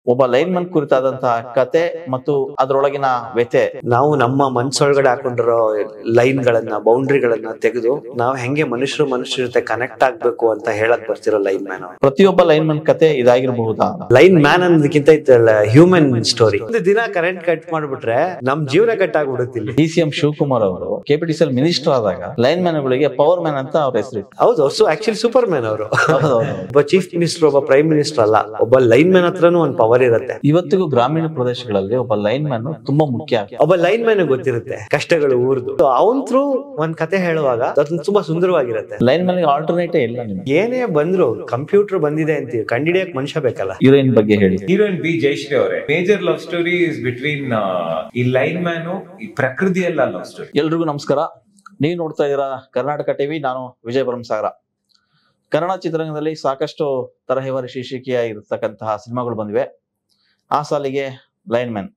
ಒಬ್ಬ ಲೈನ್ಮನ್ ಕುರಿತಾದಂತಹ ಕತೆ ಮತ್ತು ಅದರೊಳಗಿನ ವ್ಯತೆ ನಾವು ನಮ್ಮ ಮನ್ಸೊಳಗಡೆ ಹಾಕೊಂಡಿರೋ ಲೈನ್ ಗಳನ್ನ ಬೌಂಡ್ರಿಗಳನ್ನ ತೆಗೆದು ನಾವು ಹೆಂಗೆ ಮನುಷ್ಯರು ಮನುಷ್ಯರ ಜೊತೆ ಕನೆಕ್ಟ್ ಆಗ್ಬೇಕು ಅಂತ ಹೇಳಕ್ ಬರ್ತಿರೋ ಲೈನ್ ಮ್ಯಾನ್ ಪ್ರತಿಯೊಬ್ಬ ಲೈನ್ಮನ್ ಕತೆ ಇದಾಗಿರಬಹುದಾ ಲೈನ್ ಮ್ಯಾನ್ ಅನ್ನೋದಕ್ಕಿಂತ ಇತ್ತಲ್ಲ ಹ್ಯೂಮನ್ ಸ್ಟೋರಿ ಒಂದು ದಿನ ಕರೆಂಟ್ ಕಟ್ ಮಾಡ್ಬಿಟ್ರೆ ನಮ್ ಜೀವನ ಕಟ್ ಆಗ್ಬಿಡುತ್ತೆ ಇಲ್ಲಿ ಡಿ ಸಿ ಎಂ ಶಿವಕುಮಾರ್ ಅವರು ಕೆಪಿಟಿಸಿಎಲ್ ಮಿನಿಸ್ಟರ್ ಆದಾಗ ಲೈನ್ ಮ್ಯಾನ್ ಗಳಿಗೆ ಪವರ್ ಮ್ಯಾನ್ ಅಂತ ಅವ್ರ ಹೆಸರು ಹೌದು ಸೊ ಆಕ್ಚುಲಿ ಸೂಪರ್ ಮ್ಯಾನ್ ಅವರು ಒಬ್ಬ ಚೀಫ್ ಮಿನಿಸ್ಟರ್ ಒಬ್ಬ ಪ್ರೈಮ್ ಮಿನಿಸ್ಟರ್ ಅಲ್ಲ ಒಬ್ಬ ಲೈನ್ ಮ್ಯಾನ್ ಹತ್ರನೂ ಒಂದು ಪವರ್ ಇರುತ್ತೆ ಇವತ್ತಿಗೂ ಗ್ರಾಮೀಣ ಪ್ರದೇಶಗಳಲ್ಲಿ ಒಬ್ಬ ಲೈನ್ ಮ್ಯಾನ್ ತುಂಬಾ ಮುಖ್ಯ ಒಬ್ಬ ಲೈನ್ ಮ್ಯಾನ್ ಗೊತ್ತಿರುತ್ತೆ ಕಷ್ಟಗಳು ಊರ್ದು ಅವನ್ ಥ್ರೂ ಒಂದ್ ಕತೆ ಹೇಳುವಾಗ ಅದನ್ನ ತುಂಬಾ ಸುಂದರವಾಗಿರುತ್ತೆ ಲೈನ್ ಮ್ಯಾನ್ ಆಲ್ಟರ್ನೇಟೇ ಇಲ್ಲ ನಿಮ್ಗೆ ಏನೇ ಬಂದ್ರು ಕಂಪ್ಯೂಟರ್ ಬಂದಿದೆ ಅಂತೀವಿ ಕಂಡಿಡಿಯಕ್ ಮನುಷ್ಯ ಬೇಕಲ್ಲ ಹೀರೋಯಿನ್ ಬಗ್ಗೆ ಹೇಳಿ ಹೀರೋಯಿನ್ ಬಿ ಜಯಶ್ರೀ ಅವರೇ major love story is between ಈ ಲೈನ್ ಮ್ಯಾನು ಈ ಪ್ರಕೃತಿಯಲ್ಲ ಲವ್ ಸ್ಟೋರಿ ಎಲ್ರಿಗೂ ನಮಸ್ಕಾರ ನೀವು ನೋಡ್ತಾ ಇದ್ದೀರಾ ಕರ್ನಾಟಕ ಟಿವಿ ನಾನು ವಿಜಯ ಪರಮಸಾಗರ ಕನ್ನಡ ಚಿತ್ರರಂಗದಲ್ಲಿ ಸಾಕಷ್ಟು ತರಹೇವಾರಿ ಶೀರ್ಷಿಕೆಯ ಇರತಕ್ಕಂತಹ ಸಿನಿಮಾಗಳು ಬಂದಿವೆ ಆ ಸಾಲಿಗೆ ಲೈನ್ ಮ್ಯಾನ್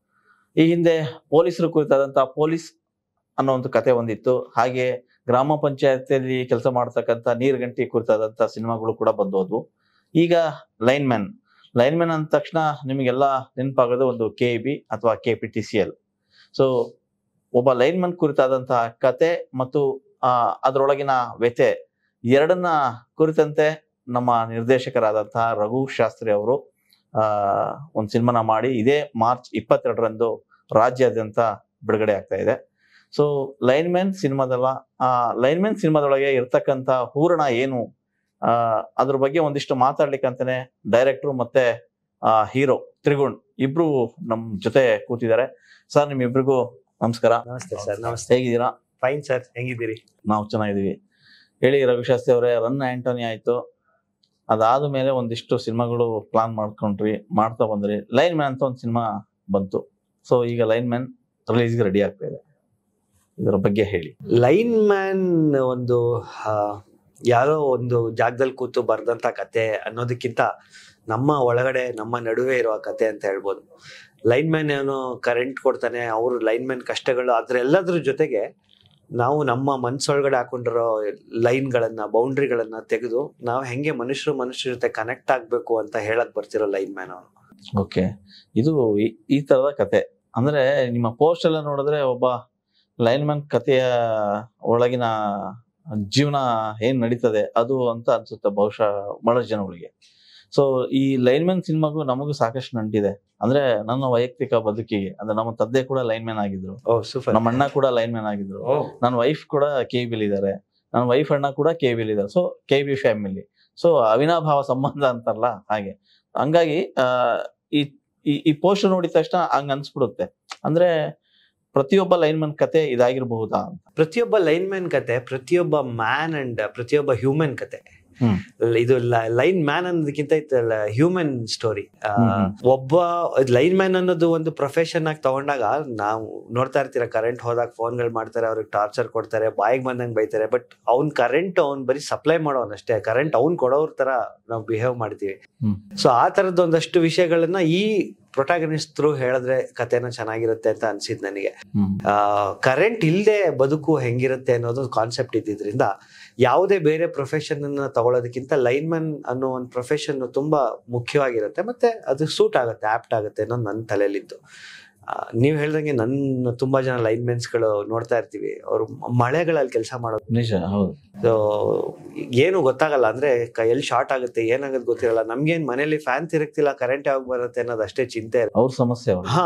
ಈ ಹಿಂದೆ ಪೊಲೀಸರು ಕುರಿತಾದಂತಹ ಪೊಲೀಸ್ ಅನ್ನೋ ಒಂದು ಕತೆ ಒಂದಿತ್ತು ಹಾಗೆ ಗ್ರಾಮ ಪಂಚಾಯತಿಯಲ್ಲಿ ಕೆಲಸ ಮಾಡ್ತಕ್ಕಂಥ ನೀರ್ಗಂಟಿ ಕುರಿತಾದಂತಹ ಸಿನಿಮಾಗಳು ಕೂಡ ಬಂದು ಹೋದ್ವು ಈಗ ಲೈನ್ ಮ್ಯಾನ್ ಲೈನ್ ಮ್ಯಾನ್ ಅಂದ ತಕ್ಷಣ ನಿಮಗೆಲ್ಲ ನೆನಪಾಗೋದು ಒಂದು ಕೆ ಬಿ ಅಥವಾ K P T C L so ಒಬ್ಬ ಲೈನ್ಮನ್ ಕುರಿತಾದಂತಹ ಕತೆ ಮತ್ತು ಆ ಅದರೊಳಗಿನ ವ್ಯತೆ ಎರಡನ್ನ ಕುರಿತಂತೆ ನಮ್ಮ ನಿರ್ದೇಶಕರಾದಂತಹ ರಘು ಶಾಸ್ತ್ರಿ ಅವರು ಆ ಒಂದು ಸಿನಿಮಾನ ಮಾಡಿ ಇದೇ ಮಾರ್ಚ್ ಇಪ್ಪತ್ತೆರಡರಂದು ರಾಜ್ಯಾದ್ಯಂತ ಬಿಡುಗಡೆ ಆಗ್ತಾ ಇದೆ ಸೊ ಲೈನ್ಮ್ಯಾನ್ ಸಿನಿಮಾದಲ್ಲ ಆ ಲೈನ್ಮ್ಯಾನ್ ಸಿನಿಮಾದೊಳಗೆ ಇರ್ತಕ್ಕಂಥ ಹೂರಣ ಏನು ಆ ಅದ್ರ ಬಗ್ಗೆ ಒಂದಿಷ್ಟು ಮಾತಾಡ್ಲಿಕ್ಕೆ ಅಂತಾನೆ ಡೈರೆಕ್ಟ್ರು ಮತ್ತೆ ಹೀರೋ ತ್ರಿಗುಣ್ ಇಬ್ರು ನಮ್ ಜೊತೆ ಕೂತಿದ್ದಾರೆ ಸರ್ ನಿಮ್ಮಿಬ್ರಿಗೂ ನಮಸ್ಕಾರ ನಮಸ್ತೆ ಸರ್ ನಮಸ್ತೆ ಹೇಗಿದ್ದೀರಾ ಫೈನ್ ಸರ್ ಹೆಂಗಿದ್ದೀರಿ ನಾವು ಚೆನ್ನಾಗಿದ್ದೀವಿ ಹೇಳಿ ರಘುಶಾಸ್ತ್ರಿ ಅವರೇ ರನ್ ಆಂಟೋನಿ ಆಯ್ತು ಅದಾದ ಮೇಲೆ ಒಂದಿಷ್ಟು ಸಿನಿಮಾಗಳು ಪ್ಲಾನ್ ಮಾಡ್ಕೊಂಡ್ರಿ ಮಾಡ್ತಾ ಬಂದ್ರಿ ಲೈನ್ ಮ್ಯಾನ್ ಅಂತ ಒಂದು ಸಿನಿಮಾ ಬಂತು ಸೊ ಈಗ ಲೈನ್ ಮ್ಯಾನ್ ರಿಲೀಸ್ಗೆ ರೆಡಿ ಆಗ್ತಾ ಇದೆ ಇದರ ಬಗ್ಗೆ ಹೇಳಿ ಲೈನ್ ಮ್ಯಾನ್ ಒಂದು ಆ, ಯಾರೋ ಒಂದು ಜಾಗದಲ್ಲಿ ಕೂತು ಬರ್ದಂತ ಕತೆ ಅನ್ನೋದಕ್ಕಿಂತ ನಮ್ಮ ಒಳಗಡೆ ನಮ್ಮ ನಡುವೆ ಇರುವ ಕತೆ ಅಂತ ಹೇಳ್ಬೋದು ಲೈನ್ ಮ್ಯಾನ್ ಏನೋ ಕರೆಂಟ್ ಕೊಡ್ತಾನೆ ಅವ್ರು ಲೈನ್ ಮ್ಯಾನ್ ಕಷ್ಟಗಳು ಅದ್ರ ಎಲ್ಲದ್ರ ಜೊತೆಗೆ ನಾವು ನಮ್ಮ ಮನ್ಸೊಳಗಡೆ ಹಾಕೊಂಡಿರೋ ಲೈನ್ಗಳನ್ನ ಬೌಂಡ್ರಿಗಳನ್ನ ತೆಗೆದು ನಾವು ಹೆಂಗೆ ಮನುಷ್ಯರು ಮನುಷ್ಯರ ಜೊತೆ ಕನೆಕ್ಟ್ ಆಗ್ಬೇಕು ಅಂತ ಹೇಳಕ್ ಬರ್ತಿರೋ ಲೈನ್ ಮ್ಯಾನ್ ಅವನು ಓಕೆ ಇದು ಈ- ಈ ತರದ ಕತೆ ಅಂದ್ರೆ ನಿಮ್ಮ ಪೋಸ್ಟ್ ಎಲ್ಲ ನೋಡಿದ್ರೆ ಒಬ್ಬ ಲೈನ್ ಮ್ಯಾನ್ ಕಥೆಯ ಒಳಗಿನ ಜೀವನ ಏನ್ ನಡೀತದೆ ಅದು ಅಂತ ಅನ್ಸುತ್ತೆ ಬಹುಶಃ ಬಹಳಷ್ಟು ಜನಗಳಿಗೆ ಸೊ ಈ ಲೈನ್ ಮ್ಯಾನ್ ಸಿನಿಮಾಗೂ ನಮಗೂ ಸಾಕಷ್ಟು ನಂಟಿದೆ ಅಂದ್ರೆ ನನ್ನ ವೈಯಕ್ತಿಕ ಬದುಕಿಗೆ ಅಂದ್ರೆ ನಮ್ಮ ತಂದೆ ಕೂಡ ಲೈನ್ ಮ್ಯಾನ್ ಆಗಿದ್ರು ಓ ಸೂಪರ್ ನಮ್ಮ ಅಣ್ಣ ಕೂಡ ಲೈನ್ ಮ್ಯಾನ್ ಆಗಿದ್ರು ನನ್ನ ವೈಫ್ ಕೂಡ ಕೆ ಬಿಲ್ ಇದ್ದಾರೆ ನನ್ನ ವೈಫ್ ಅಣ್ಣ ಕೂಡ ಕೆ ಬಿಲ್ ಇದ್ದಾರೆ so K B family so ಅವಿನಾಭಾವ ಸಂಬಂಧ ಅಂತಾರಲ್ಲ ಹಾಗೆ ಹಂಗಾಗಿ ಆ, ಈ ಈ- ಈ ಪೋಸ್ಟ್ ನೋಡಿದ ತಕ್ಷಣ ಹಂಗ ಅನ್ಸ್ಬಿಡುತ್ತೆ ಅಂದ್ರೆ ಪ್ರತಿಯೊಬ್ಬ ಲೈನ್ಮನ್ ಕತೆ ಇದಾಗಿರಬಹುದಾ ಅಂತ ಪ್ರತಿಯೊಬ್ಬ ಲೈನ್ ಮ್ಯಾನ್ ಕತೆ ಪ್ರತಿಯೊಬ್ಬ ಮ್ಯಾನ್ ಅಂಡ್ ಪ್ರತಿಯೊಬ್ಬ ಹ್ಯೂಮನ್ ಕತೆ ಹ್ಮ್. ಇದು ಲೈನ್ ಮ್ಯಾನ್ ಅನ್ನೋದಕ್ಕಿಂತ ಇತ್ತಲ್ಲ ಹ್ಯೂಮನ್ ಸ್ಟೋರಿ ಹ್ಮ್ ಹ್ಮ್. ಒಬ್ಬ ಲೈನ್ ಮ್ಯಾನ್ ಅನ್ನೋದು ಒಂದು ಪ್ರೊಫೆಷನ್ ಆಗಿ ತಗೊಂಡಾಗ ನಾವು ನೋಡ್ತಾ ಇರ್ತೀರ ಕರೆಂಟ್ ಹೋದಾಗ ಫೋನ್ಗಳು ಮಾಡ್ತಾರೆ ಅವ್ರಿಗೆ ಟಾರ್ಚರ್ ಕೊಡ್ತಾರೆ ಬಾಯಿಗೆ ಬಂದಂಗೆ ಬೈತಾರೆ ಬಟ್ ಅವ್ನ್ ಕರೆಂಟ್ ಅವ್ನ್ ಬರೀ ಸಪ್ಲೈ ಮಾಡೋನ್ ಅಷ್ಟೇ ಕರೆಂಟ್ ಅವ್ನ್ ಕೊಡೋರ್ ತರ ನಾವು ಬಿಹೇವ್ ಮಾಡ್ತೀವಿ ಹ್ಮ್. ಸೊ ಆ ತರದ ಒಂದಷ್ಟು ವಿಷಯಗಳನ್ನ ಈ ಪ್ರೊಟಾಗನಿಸ್ಟ್ ಥ್ರೂ ಹೇಳಿದ್ರೆ ಕತೆನ ಚೆನ್ನಾಗಿರುತ್ತೆ ಅಂತ ಅನ್ಸಿದ್ ನನಗೆ ಹ್ಮ್ ಕರೆಂಟ್ ಇಲ್ಲದೆ ಬದುಕು ಹೆಂಗಿರುತ್ತೆ ಅನ್ನೋದು ಕಾನ್ಸೆಪ್ಟ್ ಇದ್ದಿದ್ರಿಂದ ಯಾವುದೇ ಬೇರೆ ಪ್ರೊಫೆಷನ್ ಅನ್ನ ತಗೊಳ್ಳೋದಕ್ಕಿಂತ ಲೈನ್ಮನ್ ಅನ್ನೋ ಒಂದು ಪ್ರೊಫೆಷನ್ ತುಂಬಾ ಮುಖ್ಯವಾಗಿರುತ್ತೆ ಮತ್ತೆ ಅದು ಸೂಟ್ ಆಗುತ್ತೆ ಆಪ್ಟ್ ಆಗುತ್ತೆ ಅನ್ನೋದು ನನ್ನ ತಲೆಯಲ್ಲಿತ್ತು ನೀವು ಹೇಳ್ದಂಗೆ ನನ್ನ ತುಂಬಾ ಜನ ಲೈನ್ಮೆನ್ಸ್ಗಳು ನೋಡ್ತಾ ಇರ್ತೀವಿ ಅವರು ಮಳೆಗಳಲ್ಲಿ ಕೆಲಸ ಮಾಡೋದು ನಿಜ ಹೌದು So, ಏನು ಗೊತ್ತಾಗಲ್ಲ ಅಂದ್ರೆ ಎಲ್ಲಿ ಶಾರ್ಟ್ ಆಗುತ್ತೆ ಏನಾಗುತ್ತೆ ಗೊತ್ತಿರಲ್ಲ ನಮ್ಗೇನ್ ಮನೇಲಿ ಫ್ಯಾನ್ ತಿರುಗ್ತಿಲ್ಲ ಕರೆಂಟ್ ಯಾವಾಗ ಬರುತ್ತೆ ಅನ್ನೋದು ಅಷ್ಟೇ ಚಿಂತೆ ಇರುತ್ತೆ. ಅವ್ರ ಸಮಸ್ಯೆ ಅವ್ರು ಹಾ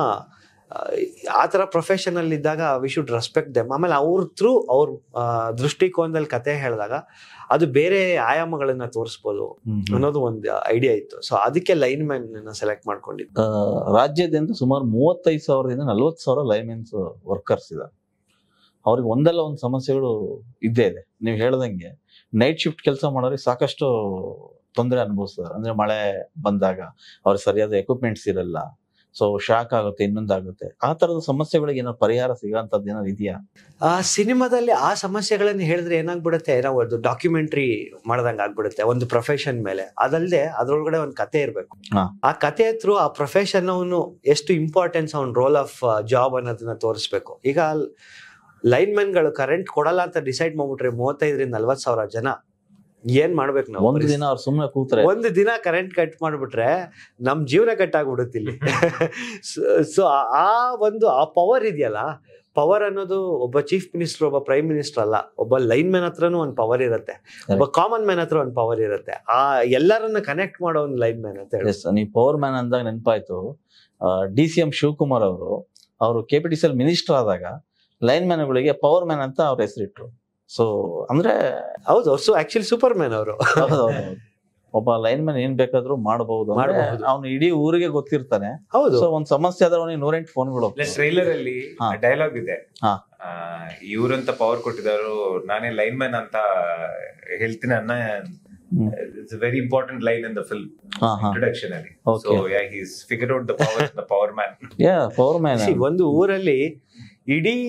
ಆ ತರ ಪ್ರೊಫೆಷನ್ ಅಲ್ಲಿ ಇದ್ದಾಗ ವಿ ಶುಡ್ ರೆಸ್ಪೆಕ್ಟ್ ದೆಮ್ ಆಮೇಲೆ ಅವ್ರ ಥ್ರೂ ಅವ್ರ ಆ, ದೃಷ್ಟಿಕೋನದಲ್ಲಿ ಕತೆ ಹೇಳಿದಾಗ ಅದು ಬೇರೆ ಆಯಾಮಗಳನ್ನ ತೋರಿಸ್ಬೋದು ಹ್ಮ್ ಹ್ಮ್. ಅನ್ನೋದು ಒಂದು ಐಡಿಯಾ ಇತ್ತು ಸೊ ಅದಕ್ಕೆ ಲೈನ್ ಮ್ಯಾನ್ ಸೆಲೆಕ್ಟ್ ಮಾಡ್ಕೊಂಡಿದ್ದು ಆ, ರಾಜ್ಯಾದ್ಯಂತ ಸುಮಾರು ಮೂವತ್ತೈದು ಸಾವಿರದಿಂದ ನಲ್ವತ್ತು ಸಾವಿರ ಲೈನ್ಮೆನ್ಸ್ ವರ್ಕರ್ಸ್ ಇದ್ದಾರೆ ಅವ್ರಿಗೆ ಒಂದಲ್ಲ ಒಂದು ಸಮಸ್ಯೆಗಳು ಇದ್ದೇ ಇದೆ ನೀವು ಹೇಳ್ದಂಗೆ ನೈಟ್ ಶಿಫ್ಟ್ ಕೆಲಸ ಮಾಡೋರಿಗೆ ಸಾಕಷ್ಟು ತೊಂದರೆ ಅನುಭವಿಸ್ತಾರೆ ಅಂದ್ರೆ ಮಳೆ ಬಂದಾಗ ಅವ್ರಿಗೆ ಸರಿಯಾದ ಎಕ್ವಿಪ್ಮೆಂಟ್ಸ್ ಇರಲ್ಲ ಸೊ ಶಾಕ್ ಆಗುತ್ತೆ ಇನ್ನೊಂದಾಗುತ್ತೆ ಆ ತರದ ಸಮಸ್ಯೆಗಳಿಗೆ ಏನಾದ್ರು ಪರಿಹಾರ ಸಿಗೋಂಥದ್ದು ಏನಾದ್ರು ಇದೆಯಾ ಆ ಸಿನಿಮಾದಲ್ಲಿ ಆ ಸಮಸ್ಯೆಗಳನ್ನ ಹೇಳಿದ್ರೆ ಏನಾಗ್ಬಿಡುತ್ತೆ ನಾವು ಒಂದು ಡಾಕ್ಯುಮೆಂಟ್ರಿ ಮಾಡ್ದಂಗೆ ಆಗ್ಬಿಡುತ್ತೆ ಒಂದು ಪ್ರೊಫೆಷನ್ ಮೇಲೆ ಅದಲ್ಲದೆ ಅದ್ರೊಳಗಡೆ ಒಂದು ಕತೆ ಇರಬೇಕು ಹಾ. ಆ ಕತೆ ಥ್ರೂ ಆ ಪ್ರೊಫೆಷನ್ ಅವನು ಎಷ್ಟು ಇಂಪಾರ್ಟೆನ್ಸ್ ಅವ್ನ ರೋಲ್ ಆಫ್ ಜಾಬ್ ಅನ್ನೋದನ್ನ ತೋರಿಸ್ಬೇಕು ಈಗ ಲೈನ್ಮನ್ಗಳು ಕರೆಂಟ್ ಕೊಡಲ್ಲ ಅಂತ ಡಿಸೈಡ್ ಮಾಡ್ಬಿಟ್ರೆ ಮೂವತ್ತೈದರಿಂದ ನಲ್ವತ್ತು ಸಾವಿರ ಜನ ಏನ್ ಮಾಡ್ಬೇಕು ನಾವು ಒಂದು ದಿನ ಅವ್ರು ಸುಮ್ಮನೆ ಕೂತ್ರೆ ಒಂದು ದಿನ ಕರೆಂಟ್ ಕಟ್ ಮಾಡ್ಬಿಟ್ರೆ ನಮ್ ಜೀವನ ಕಟ್ ಆಗ್ಬಿಡುತ್ತೆ ಇಲ್ಲಿ ಸೊ ಆ ಒಂದು ಆ ಪವರ್ ಇದೆಯಲ್ಲ ಪವರ್ ಅನ್ನೋದು ಒಬ್ಬ ಚೀಫ್ ಮಿನಿಸ್ಟರ್ ಒಬ್ಬ ಪ್ರೈಮ್ ಮಿನಿಸ್ಟರ್ ಅಲ್ಲ ಒಬ್ಬ ಲೈನ್ ಮ್ಯಾನ್ ಹತ್ರನೂ ಒಂದು ಪವರ್ ಇರುತ್ತೆ ಒಬ್ಬ ಕಾಮನ್ ಮ್ಯಾನ್ ಹತ್ರ ಒಂದು ಪವರ್ ಇರುತ್ತೆ ಆ ಎಲ್ಲರನ್ನ ಕನೆಕ್ಟ್ ಮಾಡೋ ಒಂದು ಲೈನ್ ಮ್ಯಾನ್ ಅಂತ ಹೇಳಿ ಎಸ್ ನೀವು ಪವರ್ ಮ್ಯಾನ್ ಅಂದಾಗ ನೆನಪಾಯ್ತು ಡಿ ಸಿ ಎಂ ಶಿವಕುಮಾರ್ ಅವರು ಅವರು K P T C L minister ಆದಾಗ ಲೈನ್ ಮ್ಯಾನ್ಗಳಿಗೆ ಪವರ್ ಮ್ಯಾನ್ ಅಂತ ಅವ್ರ ಹೆಸರಿಟ್ರು ಸೊ ಅಂದ್ರೆ ಹೌದು ಸೊ ಆಕ್ಚುಲಿ ಸೂಪರ್ ಮ್ಯಾನ್ ಅವರು ಹೌದೌದು. ಒಬ್ಬ ಲೈನ್ ಮ್ಯಾನ್ ಏನ್ ಬೇಕಾದ್ರೂ ಮಾಡಬಹುದು ಮಾಡ್ಬಹುದು. ಅವನು ಇಡೀ ಊರಿಗೆ ಗೊತ್ತಿರ್ತಾನೆ ಹೌದು ಸೊ ಒಂದ್ ಸಮಸ್ಯೆ ಆದ್ರೆ ಅವನಿಗೆ ನೂರೆಂಟು ಫೋನ್ಗಳು ಟ್ರೈಲರ್ ಅಲ್ಲಿ ಹಾ. ಡೈಲಾಗ್ ಇದೆ ಹಾ. ಇವ್ರಂತ ಪವರ್ ಕೊಟ್ಟಿದಾರು ನಾನೇ ಲೈನ್ ಮ್ಯಾನ್ ಅಂತ ಹೇಳ್ತೀನಿ ಅನ್ನ hmm. It's very important line in the film ಹಾ ಹಾ ಇಂಟ್ರೊಡಕ್ಷನ್ ಅಲ್ಲಿ Okay. So yeah he's figure out the power the power man yeah power man See, ಒಂದು ಊರಲ್ಲಿ ಇಡೀ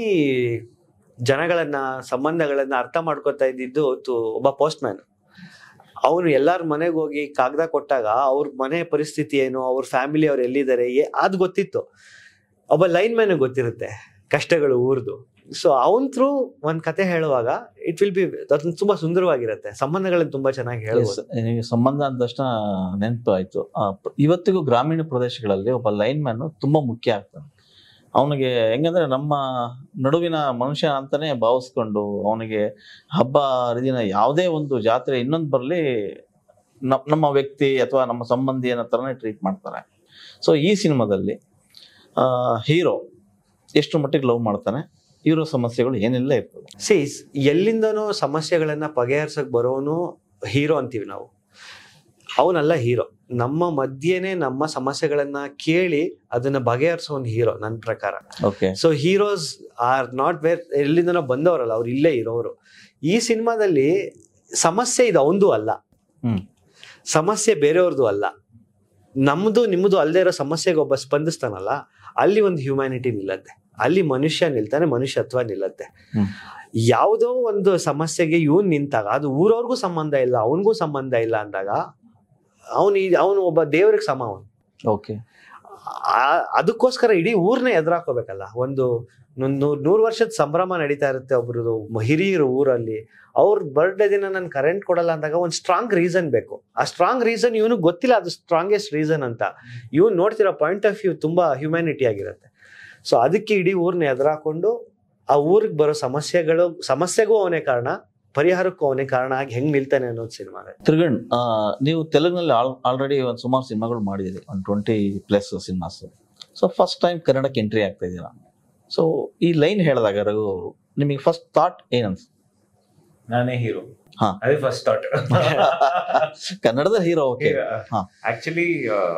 ಜನಗಳನ್ನ ಸಂಬಂಧಗಳನ್ನ ಅರ್ಥ ಮಾಡ್ಕೊತಾ ಇದ್ದಿದ್ದು ತು- ಒಬ್ಬ ಪೋಸ್ಟ್ ಮ್ಯಾನ್ ಅವನು ಎಲ್ಲಾರ ಮನೆಗೆ ಹೋಗಿ ಕಾಗದ ಕೊಟ್ಟಾಗ ಅವ್ರ ಮನೆ ಪರಿಸ್ಥಿತಿ ಏನು ಅವ್ರ ಫ್ಯಾಮಿಲಿ ಅವ್ರು ಎಲ್ಲಿದ್ದಾರೆ ಏ- ಅದ್ ಗೊತ್ತಿತ್ತು ಒಬ್ಬ ಲೈನ್ ಮ್ಯಾನ್ ಗೊತ್ತಿರುತ್ತೆ ಕಷ್ಟಗಳು ಊರ್ದು ಸೊ ಅವನ್ ಥ್ರೂ ಒಂದ್ ಕತೆ ಹೇಳುವಾಗ ಇಟ್ ವಿಲ್ ಬಿ ಅದನ್ನ ತುಂಬಾ ಸುಂದರವಾಗಿರುತ್ತೆ ಸಂಬಂಧಗಳನ್ನ ತುಂಬಾ ಚೆನ್ನಾಗಿ ಹೇಳ್ಬೋದು ನಿಮಗೆ ಸಂಬಂಧ ಅಂದ ತಕ್ಷಣ ನೆನಪು ಆಯ್ತು ಆ, ಪ- ಇವತ್ತಿಗೂ ಗ್ರಾಮೀಣ ಪ್ರದೇಶಗಳಲ್ಲಿ ಒಬ್ಬ ಲೈನ್ ಮ್ಯಾನ್ ತುಂಬಾ ಮುಖ್ಯ ಆಗ್ತಾನೆ ಅವನಿಗೆ ಹೆಂಗಂದ್ರೆ ನಮ್ಮ ನಡುವಿನ ಮನುಷ್ಯ ಅಂತಾನೆ ಭಾವಿಸ್ಕೊಂಡು ಅವನಿಗೆ ಹಬ್ಬ ಹರಿದಿನ ಯಾವುದೇ ಒಂದು ಜಾತ್ರೆ ಇನ್ನೊಂದು ಬರಲಿ ನಮ್ಮ ವ್ಯಕ್ತಿ ಅಥವಾ ನಮ್ಮ ಸಂಬಂಧಿ ಅನ್ನೋ ಥರನೇ ಟ್ರೀಟ್ ಮಾಡ್ತಾರೆ ಸೊ ಈ ಸಿನಿಮಾದಲ್ಲಿ ಹೀರೋ ಎಷ್ಟು ಮಟ್ಟಿಗೆ ಲವ್ ಮಾಡ್ತಾನೆ ಹೀರೋ ಸಮಸ್ಯೆಗಳು ಏನೆಲ್ಲ ಇರ್ತದೆ ಸಿ ಎಲ್ಲಿಂದನೋ ಸಮಸ್ಯೆಗಳನ್ನ ಬಗೆಹರ್ಸಕ್ ಬರೋನು ಹೀರೋ ಅಂತೀವಿ ನಾವು ಅವನಲ್ಲ ಹೀರೋ ನಮ್ಮ ಮಧ್ಯೆನೆ ನಮ್ಮ ಸಮಸ್ಯೆಗಳನ್ನ ಕೇಳಿ ಅದನ್ನ ಬಗೆಹರಿಸೋ ಒಂದು ಹೀರೋ ನನ್ನ ಪ್ರಕಾರ okay so heroes are not where ಎಲ್ಲಿಂದನೋ ಬಂದವರಲ್ಲ ಅವ್ರು ಇಲ್ಲೇ ಇರೋರು ಈ ಸಿನಿಮಾದಲ್ಲಿ ಸಮಸ್ಯೆ ಇದು ಅವಂದು ಅಲ್ಲ ಹ್ಮ್. ಸಮಸ್ಯೆ ಬೇರೆಯವ್ರದ್ದು ಅಲ್ಲ ನಮ್ದು ನಿಮ್ಮದು ಅಲ್ಲದೆ ಇರೋ ಸಮಸ್ಯೆಗೆ ಒಬ್ಬ ಸ್ಪಂದಿಸ್ತಾನಲ್ಲ ಅಲ್ಲಿ ಒಂದು ಹ್ಯುಮ್ಯಾನಿಟಿ ನಿಲ್ಲತ್ತೆ ಅಲ್ಲಿ ಮನುಷ್ಯ ನಿಲ್ತಾನೆ ಮನುಷ್ಯತ್ವ ನಿಲ್ಲತ್ತೆ ಹ್ಮ್. ಯಾವುದೋ ಒಂದು ಸಮಸ್ಯೆಗೆ ಇವನ್ ನಿಂತಾಗ ಅದು ಊರವ್ರಿಗೂ ಸಂಬಂಧ ಇಲ್ಲ ಅವನಿಗೂ ಸಂಬಂಧ ಇಲ್ಲ ಅಂದಾಗ ಅವನು ಅವನು ಒಬ್ಬ ದೇವ್ರಿಗೆ ಸಮ ಅವನು ಓಕೆ ಆ- ಅದಕ್ಕೋಸ್ಕರ ಇಡೀ ಊರ್ನೇ ಎದುರಾಕೋಬೇಕಲ್ಲ ಒಂದು ನೂರ್ ನೂರ್ ವರ್ಷದ ಸಂಭ್ರಮ ನಡೀತಾ ಇರುತ್ತೆ ಒಬ್ರದ್ದು ಹಿರಿಯರು ಊರಲ್ಲಿ ಅವ್ರ ಬರ್ಡೇ ದಿನ ನನ್ ಕರೆಂಟ್ ಕೊಡಲ್ಲ ಅಂದಾಗ ಒಂದು ಸ್ಟ್ರಾಂಗ್ ರೀಸನ್ ಬೇಕು ಆ ಸ್ಟ್ರಾಂಗ್ ರೀಸನ್ ಇವನು ಗೊತ್ತಿಲ್ಲ ಅದು ಸ್ಟ್ರಾಂಗೆಸ್ಟ್ ರೀಸನ್ ಅಂತ ಇವನು ನೋಡ್ತಿರೋ ಪಾಯಿಂಟ್ ಆಫ್ ವ್ಯೂ ತುಂಬಾ ಹ್ಯುಮ್ಯಾನಿಟಿ ಆಗಿರುತ್ತೆ ಸೊ ಅದಕ್ಕೆ ಇಡೀ ಊರ್ನ ಎದುರಾಕೊಂಡು ಆ ಊರಿಗೆ ಬರೋ ಸಮಸ್ಯೆಗಳು ಸಮಸ್ಯೆಗೂ ಅವನೇ ಕಾರಣ ಪರಿಹಾರಕ್ಕೂ ಅವನೇ ಕಾರಣ ಆಗಿ ಹೆಂಗ್ ನಿಲ್ತಾನೆ ಅನ್ನೋದು ಸಿನಿಮಾ ತ್ರಿಗಣ್ ಆ, ನೀವು ತೆಲುಗಿನಲ್ಲಿ ಆಲ್ರೆಡಿ ಒಂದು ಸುಮಾರು ಸಿನಿಮಾಗಳು ಮಾಡಿದಿರಿ ಒಂದು twenty plus cinemas so first time ಕನ್ನಡಕ್ಕೆ ಎಂಟ್ರಿ ಆಗ್ತಾ ಇದ್ದೀರಾ ಸೊ ಈ ಲೈನ್ ಹೇಳಿದಾಗ ರಘು ಅವರು ನಿಮಗೆ ಫಸ್ಟ್ ಥಾಟ್ ಏನನ್ಸ್ ನಾನೇ ಹೀರೋ ಹಾ. ಅದೇ ಫಸ್ಟ್ ಥಾಟ್ ಕನ್ನಡದ ಹೀರೋ ಓಕೆ ಹಾ. ಆಕ್ಚುಲಿ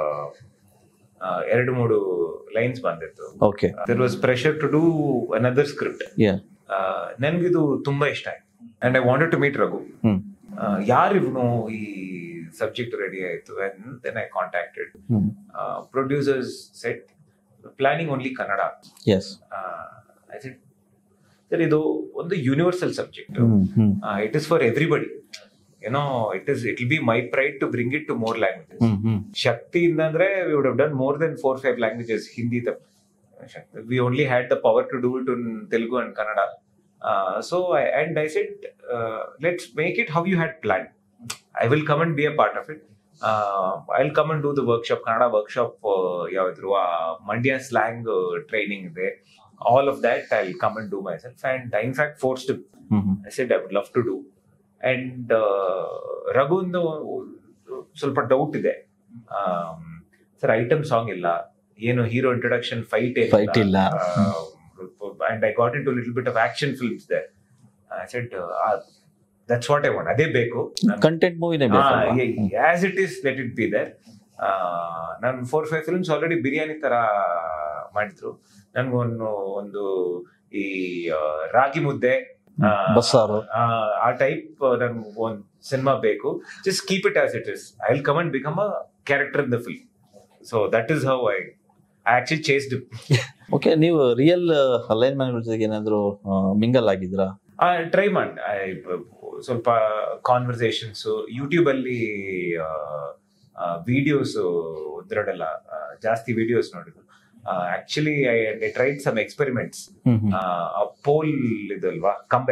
ಎರಡು ಮೂರು ಲೈನ್ಸ್ ಬಂದಿತ್ತು okay there was pressure to do another script Yeah. ನನ್ಗಿದು ತುಂಬಾ ಇಷ್ಟ ಆಯ್ತು and I wanted to meet Raghu hmm. ಯಾರು ಇವನು ಈ ಸಬ್ಜೆಕ್ಟ್ ರೆಡಿ ಆಯ್ತು then I contacted hmm producers set planning only Kannada yes I said sir ಇದು ಒಂದು universal subject hmm hmm it is for everybody ಏನೋ it is it will be my pride to bring it to more languages hmm hmm ಶಕ್ತಿಯಿಂದ ಅಂದ್ರೆ we would have done more then four five languages Hindi we only had the power to do it in Telugu and Kannada so and I said let's make it how you had plan I will come and be a part of it I will come and do the workshop Kannada workshop ಯಾವ್ದು Mandya slang training ಇದೆ all of that I will come and do myself and in fact forced hmm hmm I said I would love to do and ರಘುಂದು ಸ್ವಲ್ಪ doubt ಇದೆ sir item song ಇಲ್ಲ ಏನು hero introduction fight Fight ಇಲ್ಲ. And I got into little bit of action films then I said that's what I want ಅದೇ ಬೇಕು content ಮೂವಿನೇ ಬೇಕು as it is let it be there ನಾನು four five films already biryani ತರ ಮಾಡಿದ್ರು ನನ್ಗೊಂದು ಒಂದು ಈ ಆ, ರಾಗಿ ಮುದ್ದೆ ಆ, ಬಸ್ಸಾರು. ಆ, ಆ ಟೈಪ್ ನನ್ಗೆ ಒಂದು ಸಿನಿಮಾ ಬೇಕು just keep it as it is I will come and become a character in the film so that is how I I actually chased okay ನೀವು ರಿಯಲ್ ಲೈನ್ ಮ್ಯಾನ್ಗಳ ಜೊತೆಗೆ ಏನಾದ್ರು ಮಿಂಗಲ್ ಆಗಿದ್ರಾ ಟ್ರೈ ಮಾಡಿ ಸ್ವಲ್ಪ ಕಾನ್ವರ್ಸೇಷನ್ಸ್ ಯೂಟ್ಯೂಬ್ ಅಲ್ಲಿ videos ಒಂದೆರಡೆಲ್ಲ ಆ, ಜಾಸ್ತಿ ವಿಡಿಯೋಸ್ ನೋಡಿದ್ರು actually I tried some experiments hmm hmm pole ಇದಲ್ವಾ ಕಂಬೆ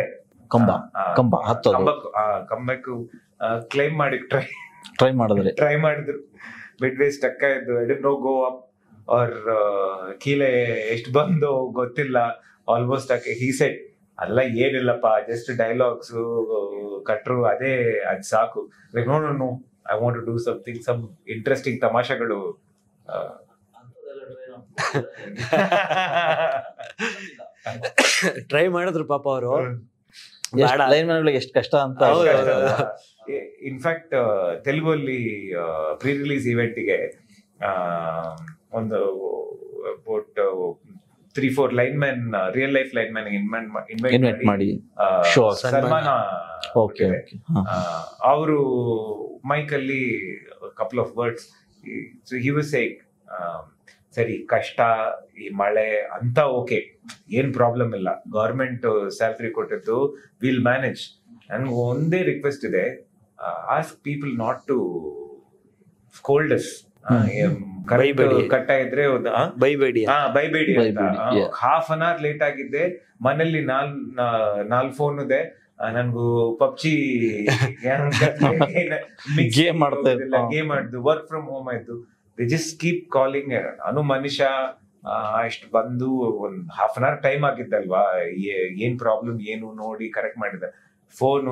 ಕಂಬ ಕಂಬ ಹತ್ತೋದು. ಕಂಬಕ್ಕೆ ಕ್ಲೈಮ್ ಮಾಡಿ ಟ್ರೈ ಟ್ರೈ ಮಾಡಿದ್ರಿ ಟ್ರೈ ಮಾಡಿದ್ರು ಮಿಡ್ ವೇ ಸ್ಟಕ್ ಆಯ್ತು I didn't know go up ಅವ್ರ ಕೀಲೆ ಎಷ್ಟು ಬಂದು ಗೊತ್ತಿಲ್ಲ ಆಲ್ಮೋಸ್ಟ್ ಹೀ ಸೆಟ್ ಅಲ್ಲ ಏನಿಲ್ಲಪ್ಪ ಜಸ್ಟ್ ಡೈಲಾಗ್ಸ್ ಕಟ್ರು ಅದೇ ಅದ್ ಸಾಕು like no no I want to do something some interesting ತಮಾಷೆಗಳು ಆ, ಟ್ರೈ ಮಾಡಿದ್ರು ಪಾಪ ಅವರು ಬೇಡ. ಲೈನ್ ಮ್ಯಾನ್ಗಳಿಗೆ ಎಷ್ಟು ಕಷ್ಟ ಅಂತ ಹೌದು, ಹೇಳ್ತಾ ಹೌದು. ಇದ್ದಾರೆ. ಇನ್ಫ್ಯಾಕ್ಟ್ ತೆಲುಗು ಅಲ್ಲಿ ಪ್ರೀ ರಿಲೀಸ್ ಇವೆಂಟ್ಗೆ ಒಂದು about three four line man real life line man invite event ಮಾಡಿ show ಆಗ್ತದೆ. ಸನ್ಮಾನ ಓಕೆ ಓಕೆ ಅವರು ಮೈಕ್ ಅಲ್ಲಿ couple of words he was ಸೇಕ್ ಸರಿ ಕಷ್ಟ ಈ ಮಳೆ ಅಂತ ಓಕೆ ಏನ್ ಪ್ರಾಬ್ಲಮ್ ಇಲ್ಲ ಗವರ್ಮೆಂಟ್ ಸ್ಯಾಲ್ರಿ ಕೊಟ್ಟಿದ್ದು ವಿಲ್ ಮ್ಯಾನೇಜ್ ನನ್ಗೆ ಒಂದೇ ರಿಕ್ವೆಸ್ಟ್ ಇದೆ ask people not to scold us ಬೈಬೇಡಿ. ಕಟ್ಟ ಇದ್ರೆ ಒಂದು ಆ? ಬೈಬೇಡಿ ಹಾ ಬೈಬೇಡಿ ಅಂತ ಬೈಬೇಡಿ, yeah. Half an hour late ಆಗಿದ್ದೆ ಮನೇಲಿ ನಾಲ್ ನಾ- ನಾಲ್ ಫೋನ್ ಇದೆ ಆ, ನನ್ಗೂ ಪಬ್ಜಿ Game ಆಡ್ತಾ ಇದ್ದ. ಗೇಮ್ ಆಡ್ದು ವರ್ಕ್ ಫ್ರಮ್ ಹೋಮ್ ಆಯ್ತು ದಿ ಜಸ್ಟ್ ಕೀಪ್ ಕಾಲಿಂಗ್ ನಾನು ಮನುಷ್ಯ ಅಷ್ಟು ಬಂದು ಒಂದ್ ಹಾಫ್ ಅನ್ ಅವರ್ ಟೈಮ್ ಆಗಿದ್ದಲ್ವಾ ಏ- ಏನ್ ಪ್ರಾಬ್ಲಮ್ ಏನು ನೋಡಿ ಕರೆಕ್ಟ್ ಮಾಡಿದೆ ಫೋನು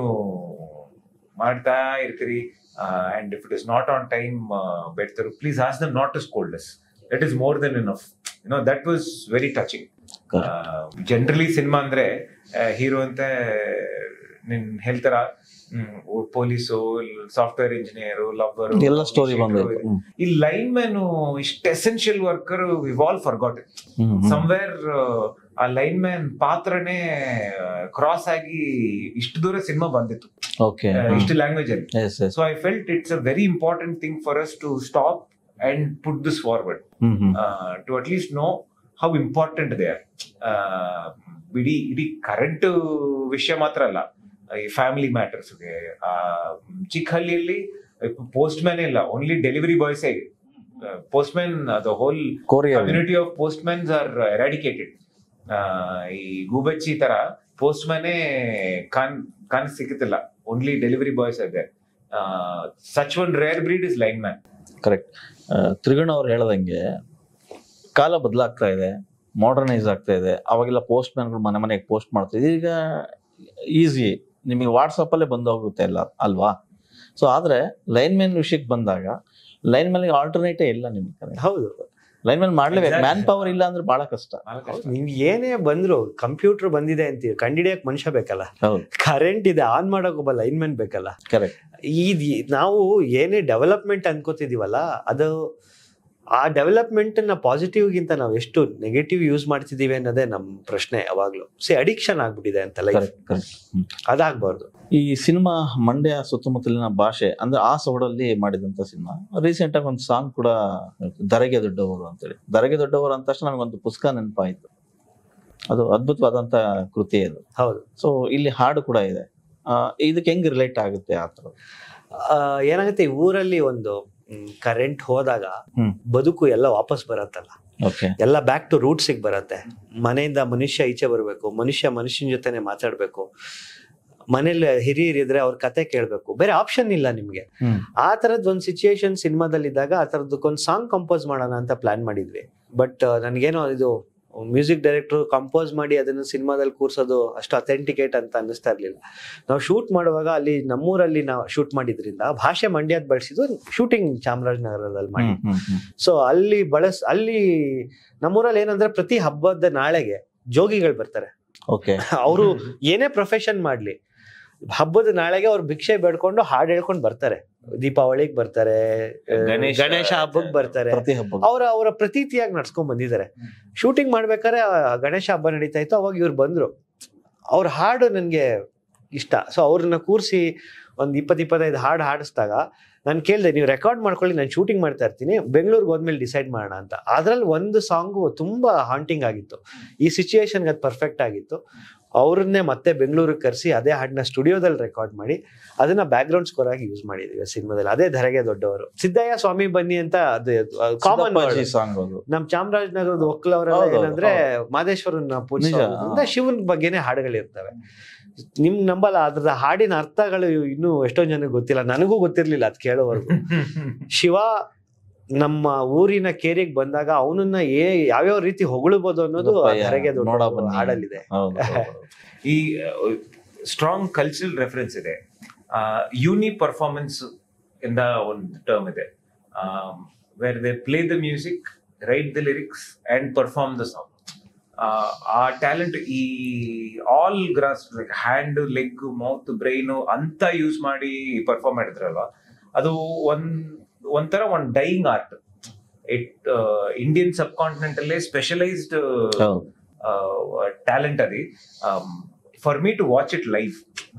ಮಾಡ್ತಾ ಇರ್ತೀರಿ and if it is not on time ಬೆಡ್ತರು please ask them not to scold us that is more then enough you know that was very touching generally cinema ಅಂದ್ರೆ ಹೀರೋ ಅಂತ ನಿನ್ ಹೇಳ್ತಾರ ಪೊಲೀಸು ಸಾಫ್ಟ್ವೇರ್ ಇಂಜಿನಿಯರ್ ಲವ್ವರ್ ಎಲ್ಲ story ಬಂದೈತೆ hmm. ಈ line man ಇಷ್ಟು essential worker ವಿವಾಲ್ forgot hmm, hmm. Somewhere ಆ ಲೈನ್ ಮ್ಯಾನ್ ಪಾತ್ರನೇ ಕ್ರಾಸ್ ಆಗಿ ಇಷ್ಟು ದೂರ ಸಿನಿಮಾ ಬಂದಿತ್ತು ಓಕೆ ಆ, ಇಷ್ಟು ಲ್ಯಾಂಗ್ವೇಜ್ ಅಲ್ಲಿ yes yes so I felt it's a very important thing for us to stop and put this forward hmm hmm to at least know how important they are ಇಡೀ ಇಡೀ current ವಿಷಯ ಮಾತ್ರ ಅಲ್ಲ ಈ family ಮ್ಯಾಟರ್ಸ್ಗೆ ಚಿಕ್ಕ ಹಳ್ಳಿಯಲ್ಲಿ ಪೋಸ್ಟ್ ಮ್ಯಾನ್ ಇಲ್ಲ only delivery boys postman the whole courier community of postmen are eradicated ಈ ಗೂಬಚ್ಚಿ ತರ ಪೋಸ್ಟ್ ಮ್ಯಾನೇ ಕಾನ್ ಕಾನ್ ಸಿಗುತ್ತಿಲ್ಲ ಓನ್ಲಿ ಡೆಲಿವರಿ ಬಾಯ್ಸ್ ಇದೆ such one rare breed is line man correct Triguna ಅವ್ರು ಹೇಳ್ದಂಗೆ ಕಾಲ ಬದಲಾಗ್ತಾ ಇದೆ ಮಾಡರ್ನೈಸ್ ಆಗ್ತಾ ಇದೆ ಅವಾಗೆಲ್ಲ ಪೋಸ್ಟ್ ಮ್ಯಾನ್ಗಳು ಮನೆ ಮನೆಗೆ ಪೋಸ್ಟ್ ಮಾಡ್ತಿದ್ರು ಈಗ ಈಸಿ ನಿಮಗೆ ವಾಟ್ಸಪ್ ಅಲ್ಲೇ ಬಂದು ಹೋಗುತ್ತೆ ಎಲ್ಲ ಅಲ್ವಾ ಸೊ ಆದ್ರೆ ಲೈನ್ ಮ್ಯಾನ್ ವಿಷಯಕ್ಕೆ ಬಂದಾಗ ಲೈನ್ ಮ್ಯಾನ್ ಆಲ್ಟರ್ನೇಟೇ ಇಲ್ಲ ನಿಮ್ಗೆ ಹೌದು ಲೈನ್ ಮ್ಯಾನ್ ಮಾಡ್ಲೇಬೇಕು Exactly. ಮ್ಯಾನ್ ಪವರ್ ಇಲ್ಲ ಅಂದ್ರೆ ಬಹಳ ಕಷ್ಟ ನೀವ್ ಏನೇ ಬಂದ್ರು ಕಂಪ್ಯೂಟರ್ ಬಂದಿದೆ ಅಂತೀವಿ ಕಂಡಿಡಿಯಕ್ ಮನುಷ್ಯ ಬೇಕಲ್ಲ ಹೌದು ಕರೆಂಟ್ ಇದೆ ಆನ್ ಮಾಡಕ್ ಒಬ್ಬ ಲೈನ್ ಮ್ಯಾನ್ ಬೇಕಲ್ಲ ಕರೆಕ್ಟ್ ಈ ನಾವು ಏನೇ ಡೆವಲಪ್ಮೆಂಟ್ ಅನ್ಕೋತಿದೀವಲ್ಲ ಅದು ಆ ಡೆವಲಪ್ಮೆಂಟ್ ನ ಪಾಸಿಟಿವ್ ಗಿಂತ ನಾವು ಎಷ್ಟು ನೆಗೆಟಿವ್ ಯೂಸ್ ಮಾಡ್ತಿದೀವಿ ಅನ್ನೋದೇ ನಮ್ ಪ್ರಶ್ನೆ ಯಾವಾಗ್ಲೂ ಸಿ ಅಡಿಕ್ಷನ್ ಆಗ್ಬಿಟ್ಟಿದೆ ಅಂತ ಲೈಫ್ ಕರೆಕ್ಟ್ ಕರೆಕ್ಟ್ ಅದಾಗ್ಬಾರ್ದು ಈ ಸಿನಿಮಾ ಮಂಡ್ಯ ಸುತ್ತಮುತ್ತಲಿನ ಭಾಷೆ ಅಂದ್ರೆ ಆ ಸೊಗಡಲ್ಲಿ ಮಾಡಿದಂತ ಸಿನಿಮಾ ರೀಸೆಂಟ್ ಆಗಿ ಒಂದು ಸಾಂಗ್ ಕೂಡ ದರೆಗೆ ದೊಡ್ಡವರು ಅಂತೇಳಿ ದರೆಗೆ ದೊಡ್ಡವರು ಅಂದ ತಕ್ಷಣ ನನಗೊಂದು ಪುಸ್ತಕ ನೆನಪಾಯಿತು ಅದು ಅದ್ಭುತವಾದಂತ ಕೃತಿ ಅದು ಹೌದು ಸೊ ಇಲ್ಲಿ ಹಾಡು ಕೂಡ ಇದೆ ಆ, ಇದಕ್ಕೆ ಹೆಂಗ್ ರಿಲೇಟ್ ಆಗುತ್ತೆ ಆ ಥರ ಆ, ಏನಾಗುತ್ತೆ ಈ ಊರಲ್ಲಿ ಒಂದು ಕರೆಂಟ್ ಹೋದಾಗ ಹ್ಮ್. ಬದುಕು ಎಲ್ಲ ವಾಪಸ್ ಬರತ್ತಲ್ಲ ಓಕೆ ಎಲ್ಲ ಬ್ಯಾಕ್ ಟು ರೂಟ್ಸಿಗೆ ಬರತ್ತೆ ಮನೆಯಿಂದ ಮನುಷ್ಯ ಈಚೆ ಬರಬೇಕು ಮನುಷ್ಯ ಮನುಷ್ಯನ ಜೊತೆನೆ ಮಾತಾಡ್ಬೇಕು ಮನೇಲಿ ಹಿರಿಯರಿದ್ರೆ ಅವ್ರ ಕತೆ ಕೇಳಬೇಕು ಬೇರೆ ಆಪ್ಷನ್ ಇಲ್ಲ ನಿಮ್ಗೆ ಹ್ಮ್ ಆ ತರದ್ ಒಂದು ಸಿಚುಯೇಷನ್ ಸಿನಿಮಾದಲ್ಲಿದ್ದಾಗ ಆ ತರದಕ್ಕೊಂದು ಸಾಂಗ್ ಕಂಪೋಸ್ ಮಾಡೋಣ ಅಂತ ಪ್ಲಾನ್ ಮಾಡಿದ್ವಿ ಬಟ್ ನನಗೇನೋ ಇದು ಮ್ಯೂಸಿಕ್ ಡೈರೆಕ್ಟರ್ ಕಂಪೋಸ್ ಮಾಡಿ ಅದನ್ನ ಸಿನಿಮಾದಲ್ಲಿ ಕೂರ್ಸೋದು ಅಷ್ಟು ಅಥೆಂಟಿಕೇಟ್ ಅಂತ ಅನ್ನಿಸ್ತಾ ಇರ್ಲಿಲ್ಲ ನಾವು ಶೂಟ್ ಮಾಡುವಾಗ ಅಲ್ಲಿ ನಮ್ಮೂರಲ್ಲಿ ನಾವು ಶೂಟ್ ಮಾಡಿದ್ರಿಂದ ಭಾಷೆ ಮಂಡ್ಯದ ಬಳಸಿದ್ದು ಶೂಟಿಂಗ್ ಚಾಮರಾಜನಗರದಲ್ಲಿ ಮಾಡಿ ಹ್ಮ್ ಹ್ಮ್ ಹ್ಮ್ ಸೊ ಅಲ್ಲಿ ಬಳಸ್ ಅಲ್ಲಿ ನಮ್ಮೂರಲ್ಲಿ ಏನಂದ್ರೆ ಪ್ರತಿ ಹಬ್ಬದ ನಾಳೆಗೆ ಜೋಗಿಗಳು ಬರ್ತಾರೆ ಓಕೆ ಅವರು ಏನೇ ಪ್ರೊಫೆಷನ್ ಮಾಡ್ಲಿ ಹಬ್ಬದ ನಾಳೆಗೆ ಅವ್ರು ಭಿಕ್ಷೆ ಬೇಡ್ಕೊಂಡು ಹಾಡು ಹೇಳ್ಕೊಂಡು ಬರ್ತಾರೆ ದೀಪಾವಳಿಗೆ ಬರ್ತಾರೆ ಆ, ಗಣೇಶ- ಗಣೇಶ ಹಬ್ಬಕ್ಕೆ ಬರ್ತಾರೆ ಪ್ರತಿ ಹಬ್ಬ ಅವ್ರ ಅವರ ಪ್ರತೀತಿಯಾಗಿ ನಡ್ಸ್ಕೊಂಡ್ ಬಂದಿದ್ದಾರೆ ಶೂಟಿಂಗ್ ಮಾಡ್ಬೇಕಾದ್ರೆ ಆ ಗಣೇಶ ಹಬ್ಬ ನಡೀತಾ ಇತ್ತು ಅವಾಗ ಇವ್ರು ಬಂದ್ರು ಅವ್ರ ಹಾಡು ನನ್ಗೆ ಇಷ್ಟ ಸೊ ಅವ್ರನ್ನ ಕೂರಿಸಿ ಒಂದ್ ಇಪ್ಪತ್ ಇಪ್ಪತ್ತೈದು ಹಾಡು ಹಾಡಿಸಿದಾಗ ನಾನು ಕೇಳಿದೆ ನೀವು ರೆಕಾರ್ಡ್ ಮಾಡ್ಕೊಳ್ಳಿ ನಾನು ಶೂಟಿಂಗ್ ಮಾಡ್ತಾ ಇರ್ತೀನಿ ಬೆಂಗಳೂರಿಗೆ ಹೋದ್ಮೇಲೆ ಡಿಸೈಡ್ ಮಾಡೋಣ ಅಂತ ಅದ್ರಲ್ಲಿ ಒಂದು ಸಾಂಗು ತುಂಬಾ ಹಾಂಟಿಂಗ್ ಆಗಿತ್ತು ಈ ಸಿಚುಯೇಷನ್ಗೆ ಅದು ಪರ್ಫೆಕ್ಟ್ ಆಗಿತ್ತು ಅವ್ರನ್ನೇ ಮತ್ತೆ ಬೆಂಗಳೂರಿಗೆ ಕರೆಸಿ ಅದೇ ಹಾಡನ್ನ ಸ್ಟುಡಿಯೋದಲ್ಲಿ ರೆಕಾರ್ಡ್ ಮಾಡಿ ಅದನ್ನ ಬ್ಯಾಕ್ ಗ್ರೌಂಡ್ ಸ್ಕೋರ್ ಆಗಿ ಯೂಸ್ ಮಾಡಿದೀವಿ ಸಿನಿಮಾದಲ್ಲಿ ಅದೇ ಧರೆಗೆ ದೊಡ್ಡವರು ಸಿದ್ದಯ್ಯ ಸ್ವಾಮಿ ಬನ್ನಿ ಅಂತ ಅದು ಕಾಮನ್ ಸಾಂಗ್ ಅದು ನಮ್ ಚಾಮರಾಜನಗರದ ಒಕ್ಕಲವರೆಲ್ಲ ಹೌದು, ಏನಂದ್ರೆ ಮಾದೇಶ್ವರನ ಪೂಜಿಸೋದ್ರಿಂದ ಶಿವನ್ ಬಗ್ಗೆನೇ ಹಾಡುಗಳಿರ್ತವೆ ನಿಮ್ಗೆ ನಂಬಲ್ಲ ಅದ್ರ ಹಾಡಿನ ಅರ್ಥಗಳು ಇನ್ನೂ ಎಷ್ಟೊಂದ್ ಜನಕ್ಕೆ ಗೊತ್ತಿಲ್ಲ ನನಗೂ ಗೊತ್ತಿರ್ಲಿಲ್ಲ ಅದ್ ಕೇಳೋವರೆಗೂ ಶಿವ ನಮ್ಮ ಊರಿನ ಕೇರಿಗೆ ಬಂದಾಗ ಅವನನ್ನ ಏ ಯಾವ್ಯಾವ ರೀತಿ ಹೊಗಳಬಹುದು ಅನ್ನೋದು ಆ ಗೊತ್ತಯ್ಯ, ಧರೆಗೆ ದೊಡ್ಡ ನೋಡ ಬನ್ನಿ. ಹಾಡಲ್ಲಿದೆ ಹೌದು, ಹೌದು. ಈ ಸ್ಟ್ರಾಂಗ್ ಕಲ್ಚರಲ್ ರೆಫರೆನ್ಸ್ ಇದೆ ಯೂನಿ ಪರ್ಫಾರ್ಮೆನ್ಸ್ ಇಂದ ಒಂದು ಟರ್ಮ್ ಇದೆ where they play the music write the lyrics and perform the song ಆ ಟ್ಯಾಲೆಂಟ್ ಈ all gross like hand leg mouth brain ಅಂತ ಯೂಸ್ ಮಾಡಿ ಪರ್ಫಾರ್ಮ್ ಮಾಡಿದ್ರಲ್ವಾ ಅದು ಒಂದ್ ಒಂಥರ ಒಂದ್ dying art it Indian subcontinent ಅಲ್ಲೇ ಸ್ಪೆಷಲೈಸ್ಡ್ ಹೌದು ಟ್ಯಾಲೆಂಟ್ ಅದಿ for me to watch it live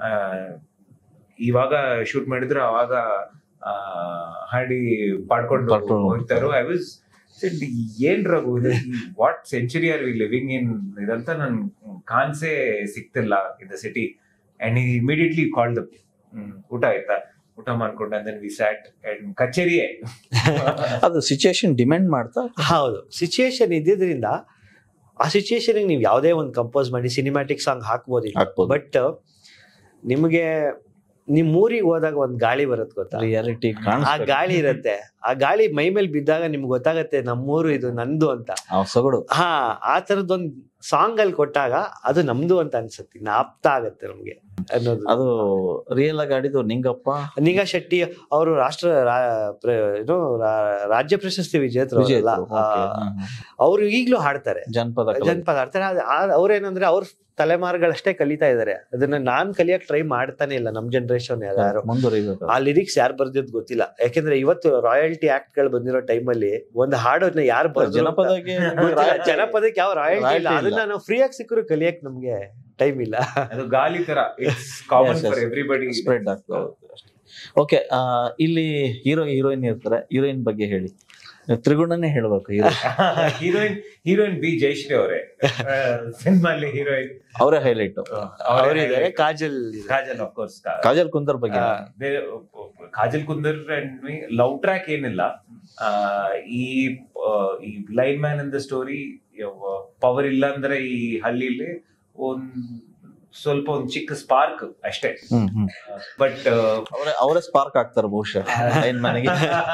ಇವಾಗ ಶೂಟ್ ಮಾಡಿದ್ರು ಅವಾಗ ಆ, ಹಾಡಿ ಪಾಡ್ಕೊಂಡು ಪಾಡ್ಕೊಂಡು ಹೋಗ್ತಾರೋ ಐ ವಾಸ್ ಏನ್ Raghu what century are we living in ಇದಂತ ನನ್ ಕಾನ್ಸೆ ಸಿಕ್ತಿಲ್ಲ in the city and immediately call the ಊಟ ಆಯ್ತಾ ಊಟ ಮಾಡ್ಕೊಂಡು ದೆನ್ ವಿ ಸ್ಯಾಟ್ ಅಂಡ್ ಕಚೇರಿಯೇ ಅದು ಸಿಚುಯೇಷನ್ ಡಿಮ್ಯಾಂಡ್ ಮಾಡ್ತಾ ಹೌದು ಸಿಚುಯೇಷನ್ ಇದ್ದಿದ್ರಿಂದ ಆ ಸಿಚುಯೇಷನ್ ನೀವು ಯಾವುದೇ ಒಂದು ಕಂಪೋಸ್ ಮಾಡಿ ಸಿನಿಮ್ಯಾಟಿಕ್ ಸಾಂಗ್ ಹಾಕ್ಬೋದು ಹಾಕ್ಬೋದು ಬಟ್ ನಿಮ್ಗೆ ನಿಮ್ ಊರಿಗೆ ಹೋದಾಗ ಒಂದ್ ಗಾಳಿ ಬರುತ್ತೆ ಗೊತ್ತಾ ರಿಯಾಲಿಟಿ ಆ ಕಾಣಿಸ್ ಗಾಳಿ ಇರತ್ತೆ ಆ ಗಾಳಿ ಮೈ ಮೇಲೆ ಬಿದ್ದಾಗ ನಿಮ್ಗೆ ಗೊತ್ತಾಗತ್ತೆ ನಮ್ಮೂರು ಇದು ನಂದು ಅಂತ ಸೊಗಡು ಹಾ ಆ ತರದೊಂದ್ ಸಾಂಗ್ ಅಲ್ಲಿ ಕೊಟ್ಟಾಗ ಅದು ನಮ್ದು ಅಂತ ಅನ್ಸತ್ತೆ ನಾಪ್ತ ಆಗತ್ತೆ ನಮ್ಗೆ ಅನ್ನೋದು ಅದು ರಿಯಲ್ ಆಗಿ ಆಡಿದ್ದು ನಿಂಗಪ್ಪ ನಿಗಾ ಶೆಟ್ಟಿ ಅವರು ರಾಷ್ಟ್ರ ರಾ- ಪ್ರ- ಏನು ರಾ- ರಾಜ್ಯ ಪ್ರಶಸ್ತಿ ವಿಜೇತರು ವಿಜೇತರು, ಅವರಲ್ಲ. okay. ಆ, ಹ್ಮ್, ಹ್ಮ್. ಅವ್ರು ಈಗ್ಲೂ ಹಾಡ್ತಾರೆ ಜನಪದ ಕಲೆ. ಜನಪದ ಆಡ್ತಾರೆ ಆದ್ರೆ ಆ- ಅವ್ರೇನಂದ್ರೆ ಅವ್ರ ತಲೆಮಾರುಗಳಷ್ಟೇ ಕಲಿತಾ ಇದಾರೆ ಅದನ್ನ ನಾನ್ ಕಲಿಯಕ್ ಟ್ರೈ ಮಾಡ್ತಾನೆ ಇಲ್ಲ ನಮ್ ಜನರೇಷನ್ ಯಾರು ಮುಂದುವರಿಬೇಕು ಆ ಲಿರಿಕ್ಸ್ ಯಾರು ಬರ್ದಿದ್ ಗೊತ್ತಿಲ್ಲ ಯಾಕಂದ್ರೆ ಇವತ್ತು ರಾಯಲ್ಟಿ ಆಕ್ಟ್ ಗಳು ಬಂದಿರೋ ಟೈಮಲ್ಲಿ ಒಂದು ಹಾಡನ್ನ ಯಾರು ಬರ್ದಿರೋ ಅಂತ ಜನಪದಕ್ಕೆ ಗೊತ್ತಿಲ್ಲ. ಜನಪದಕ್ಕೆ ಯಾವ ರಾಯಲ್ಟಿ ಇಲ್ಲ Royalty ಇಲ್ಲ. ಅದನ್ನ ನಾವು ಫ್ರೀ ಆಗಿ ಸಿಕ್ಕರು ಕಲಿಯಕ್ ನಮ್ಗೆ ಟೈಮ್ ಇಲ್ಲ ಅದು ಗಾಲಿ ತರ it's common Yes, yes. For everybody spread ಆಗ್ತದೆ ಓಕೆ ಇಲ್ಲಿ ಹೀರೋ ಹೀರೋಯಿನ್ ಇರ್ತಾರೆ ಹೀರೋಯಿನ್ ಬಗ್ಗೆ ಹೇಳಿ ತ್ರಿಗುಣನೇ ಹೇಳ್ಬೇಕು hero heroine heroine B Jayashree ಅವರೇ ಸಿನಿಮಾಲಿ ಹೀರೋಯಿನ್ ಅವರೇ ಹೈಲೈಟ್ ಅವರಿದ್ದಾರೆ ಕಾಜಲ್ ಇದೆ. ಕಾಜಲ್ ಆಫ್ ಕೋರ್ಸ್ ಕಾಜಲ್ ಕುಂದರ್ ಬಗ್ಗೆ ಆ, Kajal Kundar and love track ಏನಿಲ್ಲ ಆ, ಈ ಆ, ಈ line man in the story power ಇಲ್ಲ ಅಂದ್ರೆ ಈ ಹಳ್ಳಿಲಿ ಒಂದ್ ಸ್ವಲ್ಪ ಒಂದ್ ಚಿಕ್ಕ ಸ್ಪಾರ್ಕ್ ಅಷ್ಟೇ ಹ್ಮ್ ಹ್ಮ್ ಬಟ್ ಅವರೇ ಅವರೇ ಸ್ಪಾರ್ಕ್ ಆಗ್ತಾರೆ ಬಹುಶಃ ಲೈನ್ ಮನೆಗೆ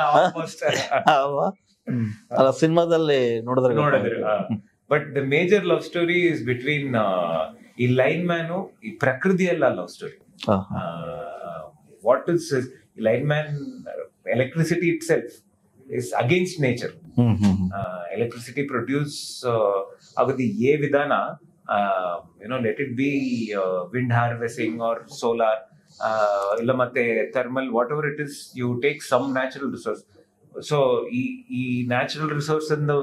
ಅಲ್ವಾ ಹ್ಮ್. ಅಲ್ಲ ಸಿನಿಮಾದಲ್ಲಿ ನೋಡಿದ್ರೆ ನೋಡಿದ್ರೆ ಗೊತ್ತಾಗುತ್ತೆ. But the major love story is between ಈ ಲೈನ್ ಮ್ಯಾನು ಈ ಪ್ರಕೃತಿಯಲ್ಲ ಲವ್ ಸ್ಟೋರಿ ಹಾ, ಹಾ. What is line lineman electricity itself is against nature hmm hmm hmm. Electricity produce ಆಗೋದು ಏ ವಿಧಾನ you know let it be wind harvesting or solar ಇಲ್ಲ ಮತ್ತೆ thermal whatever it is you take some natural resource so ಈ ಈ natural resource ಇಂದ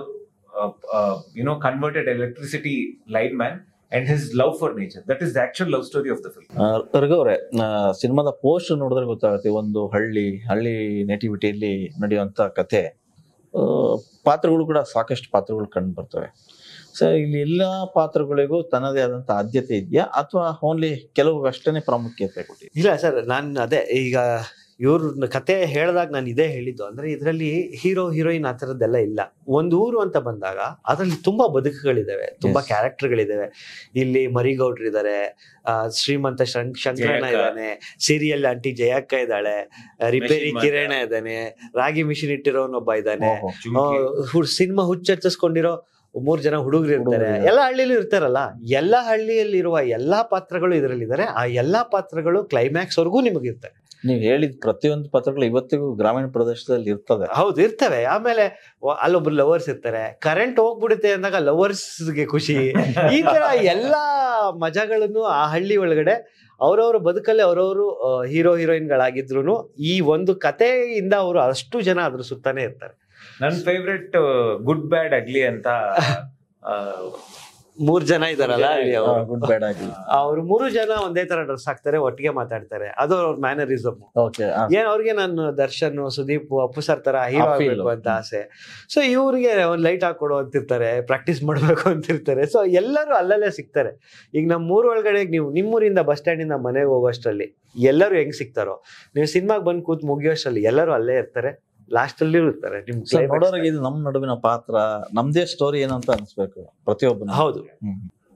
you know converted electricity lineman and his love for nature that is the actual love story of the film ಆ, ರಘು ಅವರೇ ಸಿನಿಮಾದ post ನೋಡಿದ್ರೆ ಗೊತ್ತಾಗುತ್ತೆ ಒಂದು ಹಳ್ಳಿ ಹಳ್ಳಿ ನೇಟಿವಿಟಿಯಲ್ಲಿ ನಡೆಯುವಂತ ಕತೆ ಆ, ಪಾತ್ರಗಳು ಕೂಡ ಸಾಕಷ್ಟು ಪಾತ್ರಗಳು ಕಂಡು ಬರ್ತವೆ ಸೊ ಇಲ್ಲಿ ಎಲ್ಲ ಪಾತ್ರಗಳಿಗೂ ತನ್ನದೇ ಆದಂತ ಆದ್ಯತೆ ಇದೆಯಾ ಅಥವಾ ಓನ್ಲಿ ಕೆಲವು ಅಷ್ಟೇ ಪ್ರಾಮುಖ್ಯತೆ ಕೊಟ್ಟಿದೆ ಇಲ್ಲ ಸರ್ ನಾನು ಅದೇ ಈಗ ಇವ್ರ ಕತೆ ಹೇಳಿದಾಗ ನಾನು ಇದೇ ಹೇಳಿದ್ದು ಅಂದ್ರೆ ಇದರಲ್ಲಿ ಹೀರೋ ಹೀರೋಯಿನ್ ಆ ಥರದ್ದೆಲ್ಲ ಇಲ್ಲ ಒಂದು ಊರು ಅಂತ ಬಂದಾಗ ಅದರಲ್ಲಿ ತುಂಬಾ ಬದುಕುಗಳಿದಾವೆ ತುಂಬಾ Yes. ಕ್ಯಾರೆಕ್ಟರ್ಗಳಿದಾವೆ ಇಲ್ಲಿ ಮರಿಗೌಡ್ರು ಇದಾರೆ ಆ, ಶ್ರೀಮಂತ ಶಂ- ಶಂಕರಣ್ಣ ಜಯಕ್ಕ. ಇದ್ದಾನೆ ಸೀರಿಯಲ್ ಆಂಟಿ ಜಯಕ್ಕ ಇದ್ದಾಳೆ ಆ, ರಿಪೇರಿ Machine ಕಿರಣ ಇದ್ದಾನೆ ರಾಗಿ ಮಿಷಿನ್ ಇಟ್ಟಿರೋನೊಬ್ಬ ಇದ್ದಾನೆ ಓಹೋ. ಸಿನಿಮಾ ಹುಚ್ಚಚ್ಚಿಸ್ಕೊಂಡಿರೋ ಮೂರ್ ಜನ ಹುಡುಗರು ಇರ್ತಾರೆ ಹುಡುಗ್ರು. ಎಲ್ಲಾ ಹಳ್ಳಿಲೂ ಇರ್ತಾರಲ್ಲ ಎಲ್ಲಾ ಹಳ್ಳಿಯಲ್ಲಿರುವ ಎಲ್ಲಾ ಪಾತ್ರಗಳು ಇದರಲ್ಲಿ ಇದಾರೆ ಆ ಎಲ್ಲಾ ಪಾತ್ರಗಳು ಕ್ಲೈಮ್ಯಾಕ್ಸ್ ವರ್ಗೂ ನಿಮಗಿರ್ತವೆ ನೀವು ಹೇಳಿದ ಪ್ರತಿಯೊಂದು ಪಾತ್ರಗಳು ಇವತ್ತಿಗೂ ಗ್ರಾಮೀಣ ಪ್ರದೇಶದಲ್ಲಿ ಇರ್ತದೆ ಹೌದು ಇರ್ತವೆ ಆಮೇಲೆ ವ- ಅಲ್ಲೊಬ್ರು ಲವರ್ಸ್ ಇರ್ತಾರೆ ಕರೆಂಟ್ ಹೋಗ್ಬಿಡುತ್ತೆ ಅಂದಾಗ lovers ಗೆ ಖುಷಿ ಈ ತರ ಎಲ್ಲಾ ಮಜಾಗಳನ್ನು ಆ ಹಳ್ಳಿ ಒಳಗಡೆ ಅವ್ರವ್ರ ಬದುಕಲ್ಲಿ ಅವ್ರವ್ರು ಹೀರೋ ಹೀರೋಯಿನ್ಗಳಾಗಿದ್ರು ಈ ಒಂದು ಕಥೆಯಿಂದ ಅವರು ಅಷ್ಟು ಜನ ಅದ್ರ ಸುತ್ತಾನೆ ಇರ್ತಾರೆ ನನ್ನ ಫೇವ್ರೆಟ್ ಗುಡ್ ಬ್ಯಾಡ್ ಅಗ್ಲಿ ಅಂತ ಆ, ಮೂರ್ ಜನ ಇದಾರಲ್ಲ ಅಲ್ಲಿ ಅವ್ರು. ಗುಡ್ ಬ್ಯಾಡ್ ಆಗಿ ಅವ್ರು ಮೂರು ಜನ ಒಂದೇ ತರ ಡ್ರೆಸ್ ಹಾಕ್ತಾರೆ ಒಟ್ಟಿಗೆ ಮಾತಾಡ್ತಾರೆ ಅದು ಅವ್ರ ಮ್ಯಾನರಿಸಮ್ ಓಕೆ ಏನ್ ಅವ್ರಿಗೆ ನಾನು ದರ್ಶನ್ ಸುದೀಪ್ ಅಪ್ಪು ಸರ್ ತರ ಹೀರೋ ಆ feel. ಆಗ್ಬೇಕು ಅಂತ ಆಸೆ ಸೊ ಇವ್ರಿಗೆ ಒಂದ್ ಲೈಟ್ ಹಾಕೊಡು ಅಂತಿರ್ತಾರೆ ಪ್ರಾಕ್ಟೀಸ್ ಮಾಡ್ಬೇಕು ಅಂತಿರ್ತಾರೆ ಸೊ ಎಲ್ಲರೂ ಅಲ್ಲಲ್ಲೇ ಸಿಗ್ತಾರೆ ಈಗ ನಮ್ಮ ಮೂರ್ ಒಳಗಡೆ ನೀವು ನಿಮ್ಮೂರಿಂದ ಬಸ್ ಸ್ಟ್ಯಾಂಡ್ ಇಂದ ಮನೆಗೆ ಹೋಗೋಷ್ಟರಲ್ಲಿ ಎಲ್ಲರೂ ಹೆಂಗ್ ಸಿಗ್ತಾರೋ ನೀವು ಸಿನಿಮಾಗ್ ಬಂದ್ ಕೂತ್ ಮುಗಿಯೋಷ್ಟರಲ್ಲಿ ಎಲ್ಲರೂ ಅಲ್ಲೇ ಇರ್ತಾರೆ ಲಾಸ್ಟ್ ಅಲ್ಲಿ ಇರ್ತಾರೆ ನಿಮ್ ಸೊ climax ನೋಡೋರಿಗೆ ಇದು ನಮ್ಮ ನಡುವಿನ ಪಾತ್ರ ನಮ್ದೇ ಸ್ಟೋರಿ ಏನಂತ ಅನ್ಸ್ಬೇಕು ಪ್ರತಿಯೊಬ್ಬನ ಹೌದು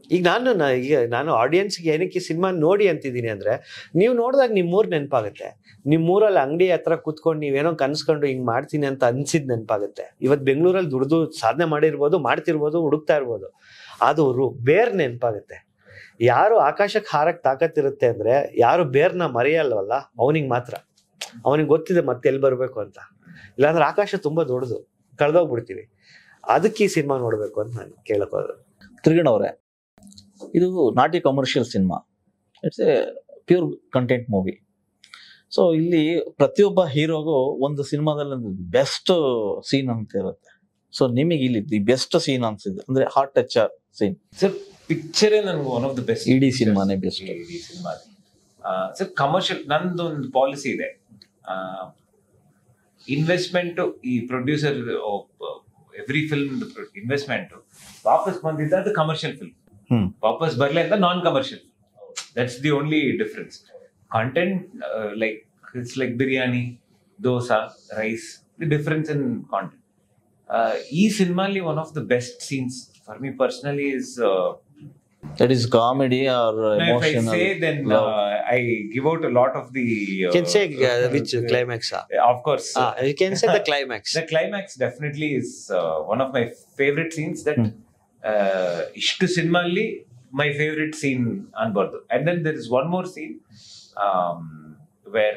ಈಗ ನಾನು ನ- ಈಗ ನಾನು ಆಡಿಯನ್ಸ್ಗೆ ಏನಕ್ಕೆ ಸಿನಿಮಾ ನೋಡಿ ಅಂತಿದ್ದೀನಿ ಅಂದ್ರೆ ನೀವು ನೋಡಿದಾಗ ನಿಮ್ಮೂರ್ ನೆನಪಾಗುತ್ತೆ ನಿಮ್ಮೂರಲ್ಲಿ ಅಂಗಡಿ ಹತ್ರ ಕೂತ್ಕೊಂಡು ನೀವೇನೋ ಕನ್ಸ್ಕೊಂಡು ಹಿಂಗ್ ಮಾಡ್ತೀನಿ ಅಂತ ಅನ್ಸಿದ್ ನೆನಪಾಗುತ್ತೆ ಇವತ್ತು ಬೆಂಗಳೂರಲ್ಲಿ ದುಡ್ದು ಸಾಧನೆ ಮಾಡಿರ್ಬೋದು ಮಾಡ್ತಿರ್ಬೋದು ಹುಡುಕ್ತಾ ಇರ್ಬೋದು ಅದು ರು ಬೇರ್ ನೆನಪಾಗುತ್ತೆ ಯಾರು ಆಕಾಶಕ್ಕೆ ಹಾರಕ್ ತಾಕತ್ತಿರುತ್ತೆ ಅಂದ್ರೆ ಯಾರು ಬೇರ್ನ ಮರೆಯಲ್ವಲ್ಲ ಅವನಿಗೆ ಮಾತ್ರ ಅವನಿಗೆ ಗೊತ್ತಿದೆ ಮತ್ತೆ ಎಲ್ಲಿ ಬರ್ಬೇಕು ಅಂತ ಇಲ್ಲಾಂದ್ರೆ ಆಕಾಶ ತುಂಬಾ ದೊಡ್ಡದು ಕಳೆದೋಗ್ಬಿಡ್ತೀವಿ ಅದಕ್ಕೆ ಈ ಸಿನಿಮಾ ನೋಡ್ಬೇಕು ಅಂತ ನಾನು ಕೇಳಕೋದು ತ್ರಿಗಣ್ ಅವರೇ ಇದು ನಾಟಿ commercial cinema it's a pure content movie so ಇಲ್ಲಿ ಪ್ರತಿಯೊಬ್ಬ ಹೀರೋಗೂ ಒಂದು ಸಿನಿಮಾದಲ್ಲಿ ಒಂದು ಬೆಸ್ಟ್ ಸೀನ್ ಅಂತ ಇರುತ್ತೆ ಸೊ ನಿಮಗೆ ಇಲ್ಲಿ ದಿ ಬೆಸ್ಟ್ ಸೀನ್ ಅನ್ಸಿದೆ ಅಂದ್ರೆ ಹಾರ್ಟ್ ಟಚ್ ಸೀನ್ ಸರ್ ಪಿಕ್ಚರೇ ನನ್ಗೆ ಒನ್ ಆಫ್ ದ ಬೆಸ್ಟ್ ಇಡೀ ಸಿನಿಮಾನೇ ಬೆಸ್ಟ್ ಇಡೀ ಸಿನಿಮಾ ಸರ್ ಕಮರ್ಷಿಯಲ್ ನಂದೊಂದು ಪಾಲಿಸಿ ಇದೆ ಇನ್ವೆಸ್ಟ್ಮೆಂಟ್ ಈ ಪ್ರೊಡ್ಯೂಸರ್ ಎವ್ರಿ ಫಿಲ್ಮ್ ಇನ್ವೆಸ್ಟ್ಮೆಂಟ್ ವಾಪಸ್ ಬಂದಿದ್ದ ಅದು ಕಮರ್ಷಿಯಲ್ ಫಿಲ್ಮ್ ಹ್ಮ್. ವಾಪಸ್ ಬರ್ಲಿ ಅಂತ non commercial that's the only difference content like it's like biryani dosa rice the difference in content ಈ ಸಿನಿಮಾಲಿ one of the best scenes for me personally is that is comedy R No, if I emotional say, then love. uh, I give out a lot of the. Uh, can say which climax Of course. You can say the climax the climax definitely is uh, one of my favorite scenes that Hmm. uh, ಇಷ್ಟು ಸಿನಿಮಾ ಅಲ್ಲಿ my favourite scene ಅನ್ಬಾರ್ದು and then there is one more scene where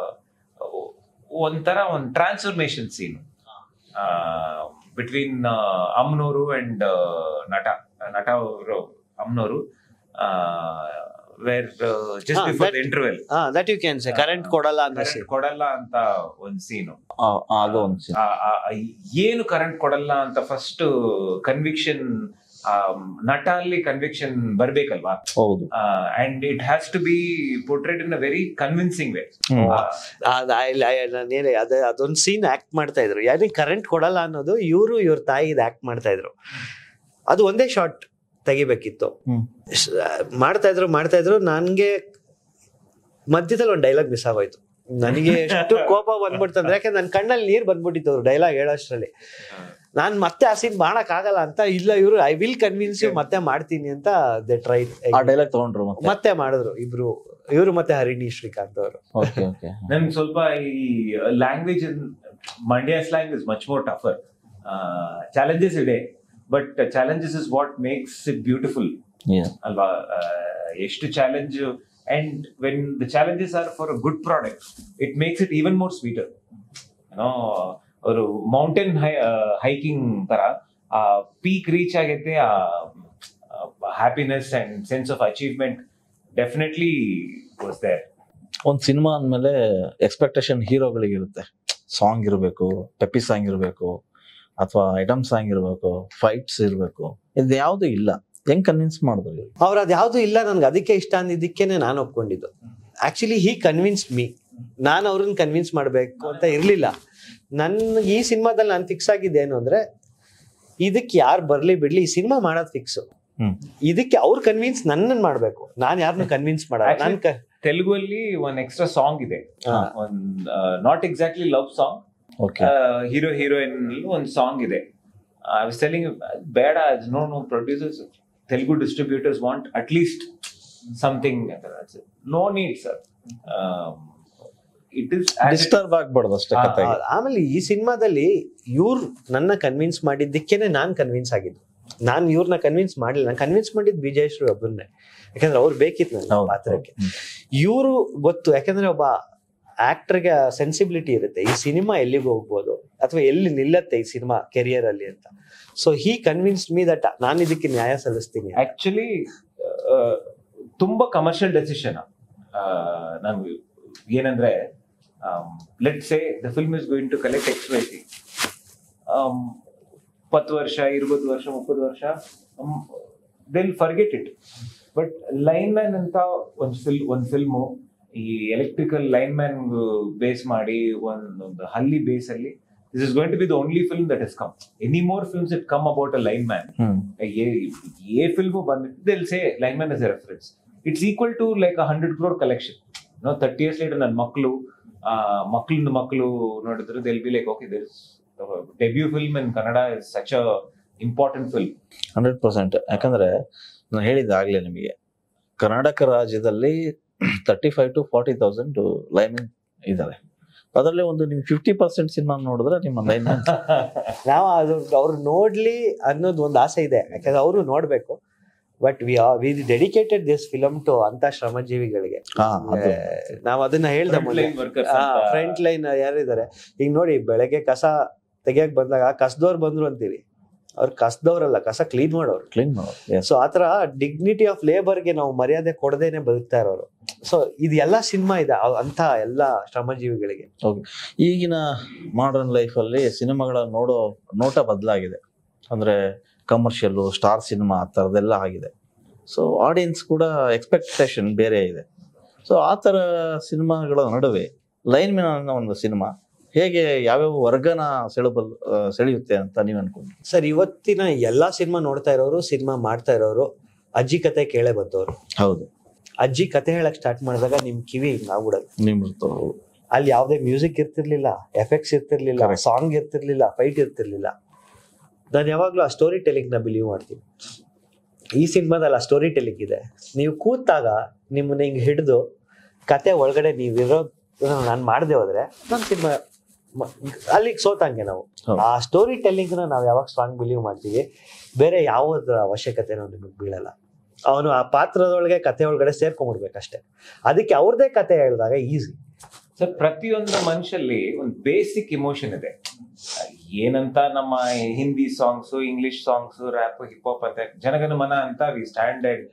ಒಂಥರ ಒಂದು transformation scene between ಅಮ್ನೋರು and ನಟ ನಟ ಅವರು ಅಮ್ನೋರು where just Ah, before that- interval ಹಾ that you can say current ಕೊಡಲ್ಲ ಅನ್ನೋ scene. ಕೊಡಲ್ಲ ಅಂತ ಒಂದು ಸೀನು ಅದು ಒಂದು scene. ಆ- ಆ- ಆ ಏನು ಕರೆಂಟ್ ಕೊಡಲ್ಲ ಅಂತ ಫಸ್ಟ್ ಕನ್ವಿಕ್ಷನ್ ನಟ ಅಲ್ಲಿ ಕನ್ವಿಕ್ಷನ್ ಬರ್ಬೇಕಲ್ವಾ ಹೌದು and it has to be portrayed in a very convincing way hmm. ಅದ್ I- I- ನಾನೇನು ಅದ ಅದೊಂದು ಸೀನ್ ಆಕ್ಟ್ ಮಾಡ್ತಾ ಇದ್ರು ಯಾರಿಗೆ ಕರೆಂಟ್ ಕೊಡಲ್ಲ ಅನ್ನೋದು ಇವರು ಇವ್ರ ತಾಯಿ ಆಕ್ಟ್ ಮಾಡ್ತಾ ಇದ್ರು ಅದು ಒಂದೇ ಶಾಟ್ ತೆಗಿಬೇಕಿತ್ತು ಹ್ಮ್. ಸ್- ಮಾಡ್ತಾ ಇದ್ರು ಮಾಡ್ತಾ ಇದ್ರು ನನ್ಗೆ ಮಧ್ಯದಲ್ಲಿ ಒಂದು ಡೈಲಾಗ್ ಮಿಸ್ ಆಗೋಯ್ತು ನನಗೆ ಎಷ್ಟು ಕೋಪ ಬಂದ್ಬಿಡ್ತಂದ್ರೆ ಯಾಕಂದ್ರೆ ನನ್ನ ಕಣ್ಣಲ್ಲಿ ನೀರ್ ಬಂದ್ಬಿಟ್ಟಿತ್ತು ಅವ್ರು ಡೈಲಾಗ್ ಹೇಳೋಷ್ಟ್ರಲ್ಲಿ ನಾನ್ ಮತ್ತೆ ಆ ಸೀನ್ ಮಾಡಕ್ ಆಗಲ್ಲ ಅಂತ ಇಲ್ಲ ಇವರು ಐ ವಿಲ್ ಕನ್ವಿನ್ಸ್ ಯು ಮತ್ತೆ ಮಾಡ್ತೀನಿ ಅಂತ ದೆ ಟ್ರೈ ಆ ಡೈಲಾಗ್ ತಗೊಂಡ್ರು ಮತ್ತೆ ಮತ್ತೆ ಮಾಡಿದ್ರು ಇಬ್ರು ಇವರು ಮತ್ತೆ ಹರಿಣಿ ಶ್ರೀಕಾಂತ್ ಅವರು ಓಕೆ ಓಕೆ ನನ್ಗೆ ಸ್ವಲ್ಪ ಈ language Mandya slang is much more tougher challenges ಇದೆ but challenges is what makes it beautiful ಅಲ್ವಾ ಆ, ಎಷ್ಟು challenge and when the challenges are for a good product it makes it even more sweeter ಏನೋ ಅವರು mountain hiking ತರ ಆ peak reach ಆಗೈತೆ ಆ happiness and sense of achievement definitely was there ಒಂದ್ ಸಿನಿಮಾ ಅಂದ್ಮೇಲೆ ಎಕ್ಸ್ಪೆಕ್ಟೇಷನ್ ಹೀರೋಗಳಿಗೆ ಇರುತ್ತೆ ಸಾಂಗ್ ಇರಬೇಕು ಪೆಪ್ಪಿ ಸಾಂಗ್ ಇರಬೇಕು ಅಥವಾ ಐಟಮ್ ಸಾಂಗ್ ಇರಬೇಕು ಫೈಟ್ಸ್ ಇರಬೇಕು ಇದು ಯಾವುದು ಇಲ್ಲ ಹೆಂಗ್ ಕನ್ವಿನ್ಸ್ ಮಾಡಿದ್ರು ಇವ್ರು? ಅವ್ರು ಅದ್ಯಾವುದು ಇಲ್ಲ ನನ್ಗೆ ಅದಕ್ಕೆ ಇಷ್ಟ ಅಂದಿದ್ದಕ್ಕೇನೆ ನಾನು ಒಪ್ಕೊಂಡಿದ್ದು ಆಕ್ಚುಲಿ ಹಿ ಕನ್ವಿನ್ಸ್ ಮೀ ನಾನು ಅವ್ರನ್ನ ಕನ್ವಿನ್ಸ್ ಮಾಡಬೇಕು ಅಂತ ಇರ್ಲಿಲ್ಲ ನನ್ನ ಈ ಸಿನಿಮಾದಲ್ಲಿ ನಾನು ಫಿಕ್ಸ್ ಆಗಿದ್ದೇನು ಅಂದ್ರೆ ಇದಕ್ಕೆ ಯಾರು ಬರ್ಲಿ ಬಿಡ್ಲಿ ಈ ಸಿನಿಮಾ ಮಾಡೋದು ಫಿಕ್ಸ್ ಹ್ಮ್. ಇದಕ್ಕೆ ಅವ್ರು ಕನ್ವಿನ್ಸ್ ನನ್ನನ್ನು ಮಾಡ್ಬೇಕು ನಾನು ಯಾರನ್ನು ಕನ್ವಿನ್ಸ್ ಮಾಡಲ್ಲ ನನ್ ಕ- ತೆಲುಗು ಅಲ್ಲಿ ಒಂದ್ ಎಕ್ಸ್ಟ್ರಾ ಸಾಂಗ್ ಇದೆ ಹಾ. ಒಂದ್ not exactly love song okay hero heroine ಒಂದು ಸಾಂಗ್ ಇದೆ ಐ ವಾಸ್ ಟೆಲಿಂಗ್ ಬೇಡ no no producers Telugu distributors want at least something no need sir it is disturb ಆಗ್ಬಾರ್ದು ಅಷ್ಟೇ ಆ- ಕಥೆಗೆ ಆ- ಆಮೇಲೆ ಈ ಸಿನಿಮಾದಲ್ಲಿ ಇವ್ರು ನನ್ನ ಕನ್ವಿನ್ಸ್ ಮಾಡಿದ್ದಕ್ಕೇನೆ ನಾನ್ ಕನ್ವಿನ್ಸ್ ಆಗಿದ್ದು ನಾನ್ ಇವ್ರನ್ನ ಕನ್ವಿನ್ಸ್ ಮಾಡಿಲ್ಲ ನಾನು ಕನ್ವಿನ್ಸ್ ಮಾಡಿದ್ ವಿಜಯಶ್ರೀ ಒಬ್ಬರನ್ನೇ ಯಾಕಂದ್ರೆ ಅವ್ರು ಬೇಕಿತ್ತು ನನ್ನ ಹೌದು, ಪಾತ್ರಕ್ಕೆ ಹ್ಮ್. ಇವರು ಗೊತ್ತು ಯಾಕಂದ್ರೆ ಒಬ್ಬ ಆಕ್ಟರ್ಗೆ ಸೆನ್ಸಿಬಿಲಿಟಿ ಇರುತ್ತೆ ಈ ಸಿನಿಮಾ ಎಲ್ಲಿಗೆ ಹೋಗ್ಬೋದು ಅಥವಾ ಎಲ್ಲಿ ನಿಲ್ಲತ್ತೆ ಈ ಸಿನಿಮಾ ಕೆರಿಯರ್ ಅಲ್ಲಿ ಅಂತ so he convince me that ನಾನು ಇದಕ್ಕೆ ನ್ಯಾಯ ಸಲ್ಲಿಸ್ತೀನಿ ಅಂತ. ಆಕ್ಚುಲಿ ತುಂಬಾ ಕಮರ್ಷಿಯಲ್ ಡೆಸಿಷನ್ ನಾನು ಏನಂದ್ರೆ let say the film is going to collect ಎಕ್ಸ್ಪ್ರೈಸಿ ಇಪ್ಪತ್ತು ವರ್ಷ ಇರುವತ್ತು ವರ್ಷ ಮುಪ್ಪತ್ತು ವರ್ಷ they'll forget it but lineman ಅಂತ ಒಂದು ಫಿಲ್ ಒಂದು ಫಿಲ್ಮು ಈ ಎಲೆಕ್ಟ್ರಿಕಲ್ ಲೈನ್ ಮ್ಯಾನ್ ಬೇಸ್ ಮಾಡಿ ಒಂದು ಹಲ್ಲಿ ಬೇಸ್ ಅಲ್ಲಿ this is going to be the only film that is come any more films it come about a lineman hmm a a film ಬಂದಿತ್ತು they'll say lineman as a reference it's equal to like hundred crore collection no thirty years later ನನ್ನ ಮಕ್ಕಳು ಮಕ್ಕಳಿಂದ ಮಕ್ಕಳು ನೋಡಿದ್ರೆ they'll be like okay this debut film in Kannada is such a important film hundred percent ಯಾಕಂದ್ರೆ ನಾನು ಹೇಳಿದ್ದೆ ಆಗ್ಲೇ ನಿಮಗೆ ಕರ್ನಾಟಕ ರಾಜ್ಯದಲ್ಲಿ thirty five to forty thousand lineman ಇದ್ದಾರೆ ಅದರಲ್ಲಿ ಒಂದು ನಿಮ್ ಫಿಫ್ಟಿ ಪರ್ಸೆಂಟ್ ಸಿನಿಮಾ ನೋಡಿದ್ರೆ ನಿಮ್ಮ ಲೈನ್ಮನ್ ನಾವು ಅದು ಅವ್ರು ನೋಡ್ಲಿ ಅನ್ನೋದು ಒಂದು ಆಸೆ ಇದೆ ಯಾಕಂದ್ರೆ ಅವರು ನೋಡ್ಬೇಕು but we we dedicated this film to ಅಂತ ಶ್ರಮಜೀವಿಗಳಿಗೆ ಹಾ ಅದು ನಾವ್ ಅದನ್ನ ಹೇಳ್ದೆ Front line workers ಮೊನ್ನೆ ಅಂತ. ಫ್ರಂಟ್ ಲೈನ್ ಯಾರಿದ್ದಾರೆ ಈಗ ನೋಡಿ ಬೆಳಗ್ಗೆ ಕಸ ತೆಗಿಯಕ್ ಬಂದಾಗ ಕಸದವ್ರು ಬಂದ್ರು ಅಂತೀವಿ ಅವ್ರು ಕಸದವ್ರಲ್ಲ ಕಸ ಕ್ಲೀನ್ ಮಾಡೋರು ಕ್ಲೀನ್ ಮಾಡೋದು ಎಸ್ ಸೊ ಆತರ ಡಿಗ್ನಿಟಿ ಆಫ್ ಲೇಬರ್ಗೆ ನಾವು ಮರ್ಯಾದೆ ಕೊಡದೇನೆ ಬದುಕ್ತಾ ಇರೋರು ಸೊ ಇದು ಎಲ್ಲಾ ಸಿನಿಮಾ ಇದೆ ಅವ್- ಅಂತ ಎಲ್ಲಾ ಶ್ರಮಜೀವಿಗಳಿಗೆ ಈಗಿನ ಮಾಡರ್ನ್ ಲೈಫಲ್ಲಿ ಸಿನಿಮಾಗಳ ನೋಡೋ ನೋಟ ಬದಲಾಗಿದೆ ಅಂದರೆ ಕಮರ್ಷಿಯಲ್ಲು ಸ್ಟಾರ್ ಸಿನಿಮಾ ಆ ಥರದ್ದೆಲ್ಲ ಆಗಿದೆ ಸೊ ಆಡಿಯನ್ಸ್ ಕೂಡ ಎಕ್ಸ್ಪೆಕ್ಟೇಷನ್ ಬೇರೆ ಇದೆ ಸೊ ಆ ಥರ ಸಿನಿಮಾಗಳ ನಡುವೆ ಲೈನ್ ಮ್ಯಾನ್ ಅನ್ನೋ ಒಂದು ಸಿನಿಮಾ ಹೇಗೆ ಯಾವ್ಯಾವ ವರ್ಗನ ಸೆಳೆಬಲ್ ಆ, ಸೆಳೆಯುತ್ತೆ ಅಂತ ನೀವು ಅನ್ಕೊಂಡು ಸರ್ ಇವತ್ತಿನ ಎಲ್ಲಾ ಸಿನಿಮಾ ನೋಡ್ತಾ ಇರೋರು ಸಿನಿಮಾ ಮಾಡ್ತಾ ಇರೋರು ಅಜ್ಜಿ ಕತೆ ಕೇಳೇ ಬಂದವರು ಹೌದು ಅಜ್ಜಿ ಕತೆ ಹೇಳಕ್ ಸ್ಟಾರ್ಟ್ ಮಾಡಿದಾಗ ನಿಮ್ ಕಿವಿ ಹಿಂಗ್ ಆಗ್ಬಿಡೋದು ನಿಮ್ದು ಅಲ್ಲಿ ಯಾವ್ದೇ ಮ್ಯೂಸಿಕ್ ಇರ್ತಿರ್ಲಿಲ್ಲ ಎಫೆಕ್ಟ್ಸ್ ಇರ್ತಿರ್ಲಿಲ್ಲ Correct. ಸಾಂಗ್ ಇರ್ತಿರ್ಲಿಲ್ಲ ಫೈಟ್ ಇರ್ತಿರ್ಲಿಲ್ಲ ನಾನು ಯಾವಾಗ್ಲೂ ಆ ಸ್ಟೋರಿ ಟೆಲಿಂಗ್ ನ ಬಿಲೀವ್ ಮಾಡ್ತೀನಿ ಈ ಸಿನಿಮಾದಲ್ಲಿ ಆ ಸ್ಟೋರಿ ಟೆಲಿಂಗ್ ಇದೆ ನೀವು ಕೂತಾಗ ನಿಮ್ಮನ್ನ ಹಿಂಗ್ ಹಿಡಿದು ಕತೆ ಒಳಗಡೆ ನೀವು ಇರೋ ನಾನು ಮಾಡದೆ ಹೋದ್ರೆ ನನ್ನ ಸಿನಿಮಾ ಅಲ್ಲಿಗೆ ಸೋತಂಗೆ ನಾವು ಹೌದು. ಆ ಸ್ಟೋರಿ ಟೆಲ್ಲಿಂಗ್ ನಾವು ಯಾವಾಗ ಸ್ಟ್ರಾಂಗ್ ಬಿಲೀವ್ ಮಾಡ್ತೀವಿ ಬೇರೆ ಯಾವುದ್ರ ಅವಶ್ಯಕತೆ ನಿಮಗೆ ಬೀಳಲ್ಲ ಅವನು ಆ ಪಾತ್ರದೊಳಗೆ ಕತೆ ಒಳಗಡೆ ಸೇರ್ಕೊಂಡ್ಬಿಡ್ಬೇಕಷ್ಟೇ ಅದಕ್ಕೆ ಅವ್ರದೇ ಕತೆ ಹೇಳಿದಾಗ ಈಸಿ ಸರ್ ಪ್ರತಿಯೊಂದು ಮನುಷ್ಯಲ್ಲಿ ಒಂದು ಬೇಸಿಕ್ ಇಮೋಷನ್ ಇದೆ ಏನಂತ ನಮ್ಮ Hindi songs English songs rap hip hop ಅಂತ ಜನಗಣ ಮನ ಅಂತ ವಿ ಸ್ಟ್ಯಾಂಡರ್ಡ್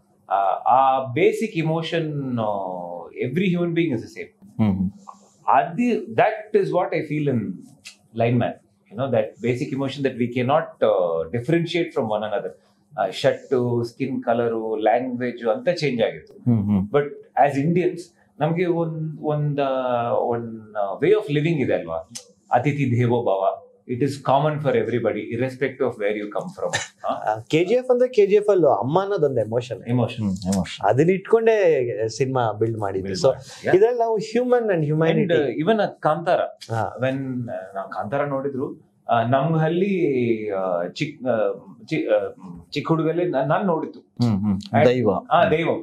ಆ basic emotion every human being is same hmm Adi, that is what I feel in Lineman. You know, that basic emotion that we cannot uh, differentiate from one another. Uh, shirt skin colour language ಅಂತ change ಆಗಿತ್ತು hmm hmm but as Indians ನಮಗೆ ಒಂದ್ ಒಂದ್ ಒಂದ್ way of living ಇದೆ ಅಲ್ವಾ ಅತಿಥಿ ದೇವೋ ಭವ it is common for everybody irrespective of where you come from K G F ಅಂದ್ರೆ ಕೆ ಜಿ ಎಫ್ ಅಲ್ಲೂ ಅಮ್ಮ ಅನ್ನೋದೊಂದು ಎಮೋಷನ್ ಎಮೋಷನ್ ಹ್ಮ್ emotion. ಅದನ್ನ ಇಟ್ಕೊಂಡೇ ಸಿನಿಮಾ ಬಿಲ್ಡ್ ಮಾಡಿದ್ವಿ ಸೊ ಇದ್ರಲ್ಲಿ ನಾವು human and and humanity even Kantara when ನಾವು ಕಾಂತಾರ ನೋಡಿದ್ರು ಆ, ನಮ್ಮ ಹಳ್ಳಿ ಆ, ಚಿಕ್ ಆ, ಚಿ- ಆ, ಚಿಕ್ಕ ಹುಡುಗಲ್ಲಿ ನಾನು ನೋಡಿದ್ದು ಹ್ಮ್ ಹ್ಮ್ And- ದೈವ ಆ ದೈವಂ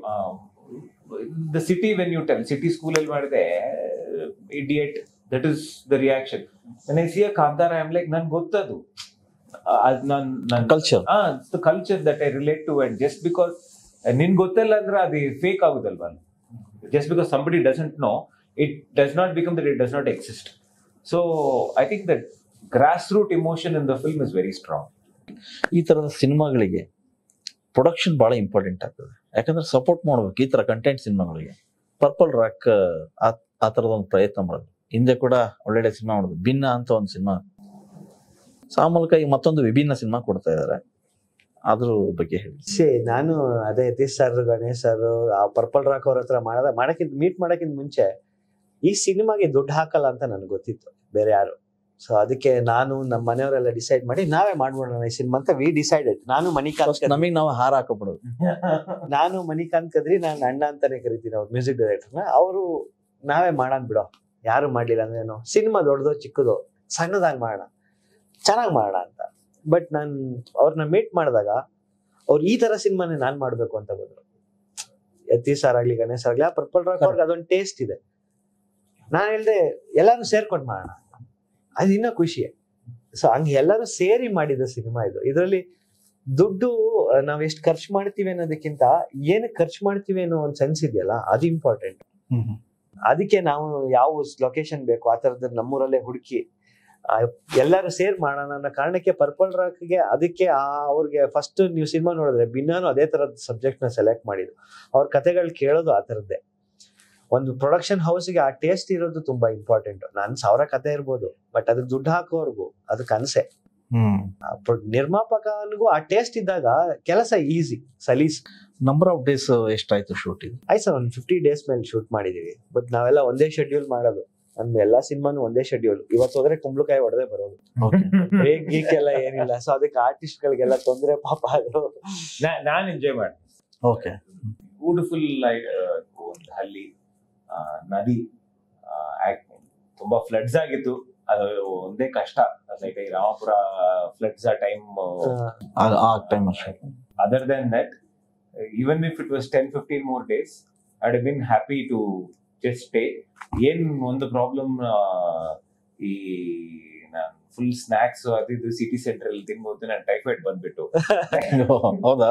the city when you tell city ಸ್ಕೂಲಲ್ಲಿ ಮಾಡಿದೆ idiot that is the reaction I see a Kantara I'm like ನನ್ಗೆ ಗೊತ್ತದು ಆ, ಅದ್ ನಾನ್ ನನ್ ಕಲ್ಚರ್ ಆ the culture that I relate to and just because ನಿನ್ ಗೊತ್ತಿಲ್ಲ ಅಂದ್ರೆ ಅದು ಫೇಕ್ ಆಗುದಲ್ವಾ just because somebody doesn't know it does not become that it does not exist so I think that grass root emotion in the film is very strong ಈ ತರದ ಸಿನಿಮಾಗಳಿಗೆ production ಬಹಳ important ಆಗ್ತದೆ ಯಾಕಂದ್ರೆ ಸಪೋರ್ಟ್ ಮಾಡ್ಬೇಕು ಈ ತರ ಕಂಟೆಂಟ್ ಸಿನಿಮಾಗಳಿಗೆ ಪರ್ಪಲ್ ರಾಕ್ ಆ ತರದ ಒಂದು ಪ್ರಯತ್ನ ಮಾಡೋದು ಹಿಂದೆ ಕೂಡ ಒಳ್ಳೊಳ್ಳೆ ಸಿನಿಮಾ ಮಾಡೋದು ಭಿನ್ನ ಅಂತ ಒಂದು ಸಿನಿಮಾ ಆ ಮೂಲಕ ಈಗ ಮತ್ತೊಂದು ವಿಭಿನ್ನ ಸಿನಿಮಾ ಕೊಡ್ತಾ ಇದ್ದಾರೆ ಅದ್ರ ಬಗ್ಗೆ ಹೇಳಿ ಸೇ ನಾನು ಅದೇ ಯತೀಶ್ ಸರ್ ಗಣೇಶ್ ಸರ್ ಆ ಪರ್ಪಲ್ ರಾಕ್ ಅವ್ರ ಹತ್ರ ಮಾಡದ ಮಾಡಕ್ಕಿಂತ ಮೀಟ್ ಮಾಡಕ್ಕಿಂತ ಮುಂಚೆ ಈ ಸಿನಿಮಾಗೆ ದುಡ್ಡು ಹಾಕಲ್ಲ ಅಂತ ನನಗೆ ಗೊತ್ತಿತ್ತು ಬೇರೆ ಯಾರು ಸೊ ಅದಕ್ಕೆ ನಾನು ನಮ್ಮ ಮನೆಯವರೆಲ್ಲ ಡಿಸೈಡ್ ಮಾಡಿ ನಾವೇ ಮಾಡ್ಬಿಡೋಣ ಈ ಸಿನಿಮಾ ಅಂತ ವಿ ಡಿಸೈಡೆಡ್ ನಾನು ಮಣಿಕಾಂತ್ ಕದ್ರಿ- ನಮಗೆ ನಾವು ಹಾರ ಹಾಕಬಿಡೋದು ನಾನು ಮಣಿಕಾಂತ್ ಕದ್ರಿ ನಾನು ಅಣ್ಣ ಅಂತಾನೆ ಕರಿತೀನಿ ಅವ್ರು ಮ್ಯೂಸಿಕ್ ಡೈರೆಕ್ಟರ್ನ ಅವರು ನಾವೇ ಮಾಡೋಣ ಬಿಡೋ ಯಾರು ಮಾಡ್ಲಿಲ್ಲ ಅಂದ್ರೇನು ಸಿನಿಮಾ ದೊಡ್ಡದೋ ಚಿಕ್ಕದೋ ಸಣ್ಣದಾಗಿ ಮಾಡೋಣ ಚೆನ್ನಾಗಿ ಮಾಡೋಣ ಅಂತ ಬಟ್ ನಾನು ಅವ್ರನ್ನ ಮೀಟ್ ಮಾಡಿದಾಗ ಅವ್ರು ಈ ತರ ಸಿನಿಮಾನೇ ನಾನ್ ಮಾಡ್ಬೇಕು ಅಂತ ಬಂದ್ರು ಯತೀಶ್ ಸರ್ ಆಗ್ಲಿ ಗಣೇಶ್ ಆಗ್ಲಿ ಆ ಪರ್ಪಲ್ ರಾಕ್ ಅವ್ರಿಗೆ ಅದೊಂದು ಟೇಸ್ಟ್ ಇದೆ ನಾನು ಹೇಳ್ದೆ ಎಲ್ಲಾರು ಸೇರ್ಕೊಂಡು ಮಾಡೋಣ ಅದು ಇನ್ನೂ ಖುಷಿ ಸೊ ಹಂಗೆ ಎಲ್ಲರೂ ಸೇರಿ ಮಾಡಿದ ಸಿನಿಮಾ ಇದು ಇದರಲ್ಲಿ ದುಡ್ಡು ಆ, ನಾವ್ ಎಷ್ಟು ಖರ್ಚು ಮಾಡ್ತೀವಿ ಅನ್ನೋದಕ್ಕಿಂತ ಏನು ಖರ್ಚು ಮಾಡ್ತೀವಿ ಅನ್ನೋ ಒಂದು ಸೆನ್ಸ್ ಇದೆಯಲ್ಲ ಅದು ಇಂಪಾರ್ಟೆಂಟ್ ಅದಕ್ಕೆ ನಾವು ಯಾವ ಲೊಕೇಶನ್ ಬೇಕು ಆ ತರದ್ದು ನಮ್ಮೂರಲ್ಲೇ ಹುಡುಕಿ ಆ, ಎಲ್ಲರೂ ಸೇರ್ ಮಾಡೋಣ ಅನ್ನೋ ಕಾರಣಕ್ಕೆ ಪರ್ಪಲ್ ರಾಕ್ಗೆ ಅದಕ್ಕೆ ಆ ಅವ್ರಿಗೆ ಫಸ್ಟ್ ನೀವು ಸಿನಿಮಾ ನೋಡಿದ್ರೆ ಭಿನ್ನಾನು ಅದೇ ತರದ ಸಬ್ಜೆಕ್ಟ್ ನ ಸೆಲೆಕ್ಟ್ ಮಾಡಿದ್ರು ಅವ್ರ ಕತೆಗಳು ಕೇಳೋದು ಆ ತರದ್ದೇ ಒಂದು ಪ್ರೊಡಕ್ಷನ್ ಹೌಸ್ಗೆ ಆ ಟೇಸ್ಟ್ ಇರೋದು ತುಂಬಾ ಇಂಪಾರ್ಟೆಂಟ್ ನನ್ ಸಾವಿರ ಕತೆ ಇರ್ಬೋದು ಬಟ್ ಅದಕ್ಕೆ ದುಡ್ಡು ಹಾಕೋರ್ಗು ಅದು ಕನಸೆ ಹ್ಮ್ ಆ ಪ್ರೊ- ನಿರ್ಮಾಪಕನಿಗೂ ಆ ಟೇಸ್ಟ್ ಇದ್ದಾಗ ಕೆಲಸ ಈಸಿ ಸಲೀಸ್ ನಂಬರ್ ಆಫ್ ಡೇಸ್ ಎಷ್ಟಾಯ್ತು ಶೂಟ್ ಇದು ಆಯ್ತು ಸರ್ ಒಂದು ಫಿಫ್ಟಿ ಡೇಸ್ ಮೇಲೆ ಶೂಟ್ ಮಾಡಿದೀವಿ ಬಟ್ ನಾವೆಲ್ಲ ಒಂದೇ ಶೆಡ್ಯೂಲ್ ಮಾಡೋದು ನಮ್ದು ಎಲ್ಲಾ ಸಿನಿಮಾನು ಒಂದೇ ಶೆಡ್ಯೂಲ್ ಇವತ್ತು ಹೋದ್ರೆ ಕುಂಬಳಕಾಯಿ ಹೊಡೆದೇ ಬರೋದು ಬ್ರೇಕ್ ಗೀಕ್ ಎಲ್ಲ ಏನಿಲ್ಲ ಸೊ ಅದಕ್ಕೆ ಆರ್ಟಿಸ್ಟ್ ಗಳಿಗೆಲ್ಲ ತೊಂದ್ರೆ ಪಾಪ ಅದು ನಾನು ಎಂಜಾಯ್ ಮಾಡಿ ಓಕೆ ಬ್ಯೂಟಿಫುಲ್ ಒಂದು ಹಳ್ಳಿ ಆ, ನದಿ ಆ, ಆಕ್- ತುಂಬಾ ಫ್ಲಡ್ಸ್ ಆಗಿತ್ತು ಅದು ಒಂದೇ ಕಷ್ಟ ಲೈಕ್ ಈ ರಾಮಪುರ ಫ್ಲಡ್ಸ್ ಆ ಟೈಮ್ ಆ, ಆ ಟೈಮ್ ಅಷ್ಟೇ other then that even if it was 10 15 more days i'd have been happy to just stay ಏನ್ ಒಂದು ಪ್ರಾಬ್ಲಮ್ ಈ ನಾನು ಫುಲ್ ಸ್ನಾಕ್ಸ್ ಅದು ಇದು ಸಿಟಿ ಸೆಂಟರ್ ಅಲ್ಲಿ ತಿನ್ಬೋದು ನಾನು ಟೈಫಾಯ್ಡ್ ಬಂದ್ಬಿಟ್ಟು ಹೌದಾ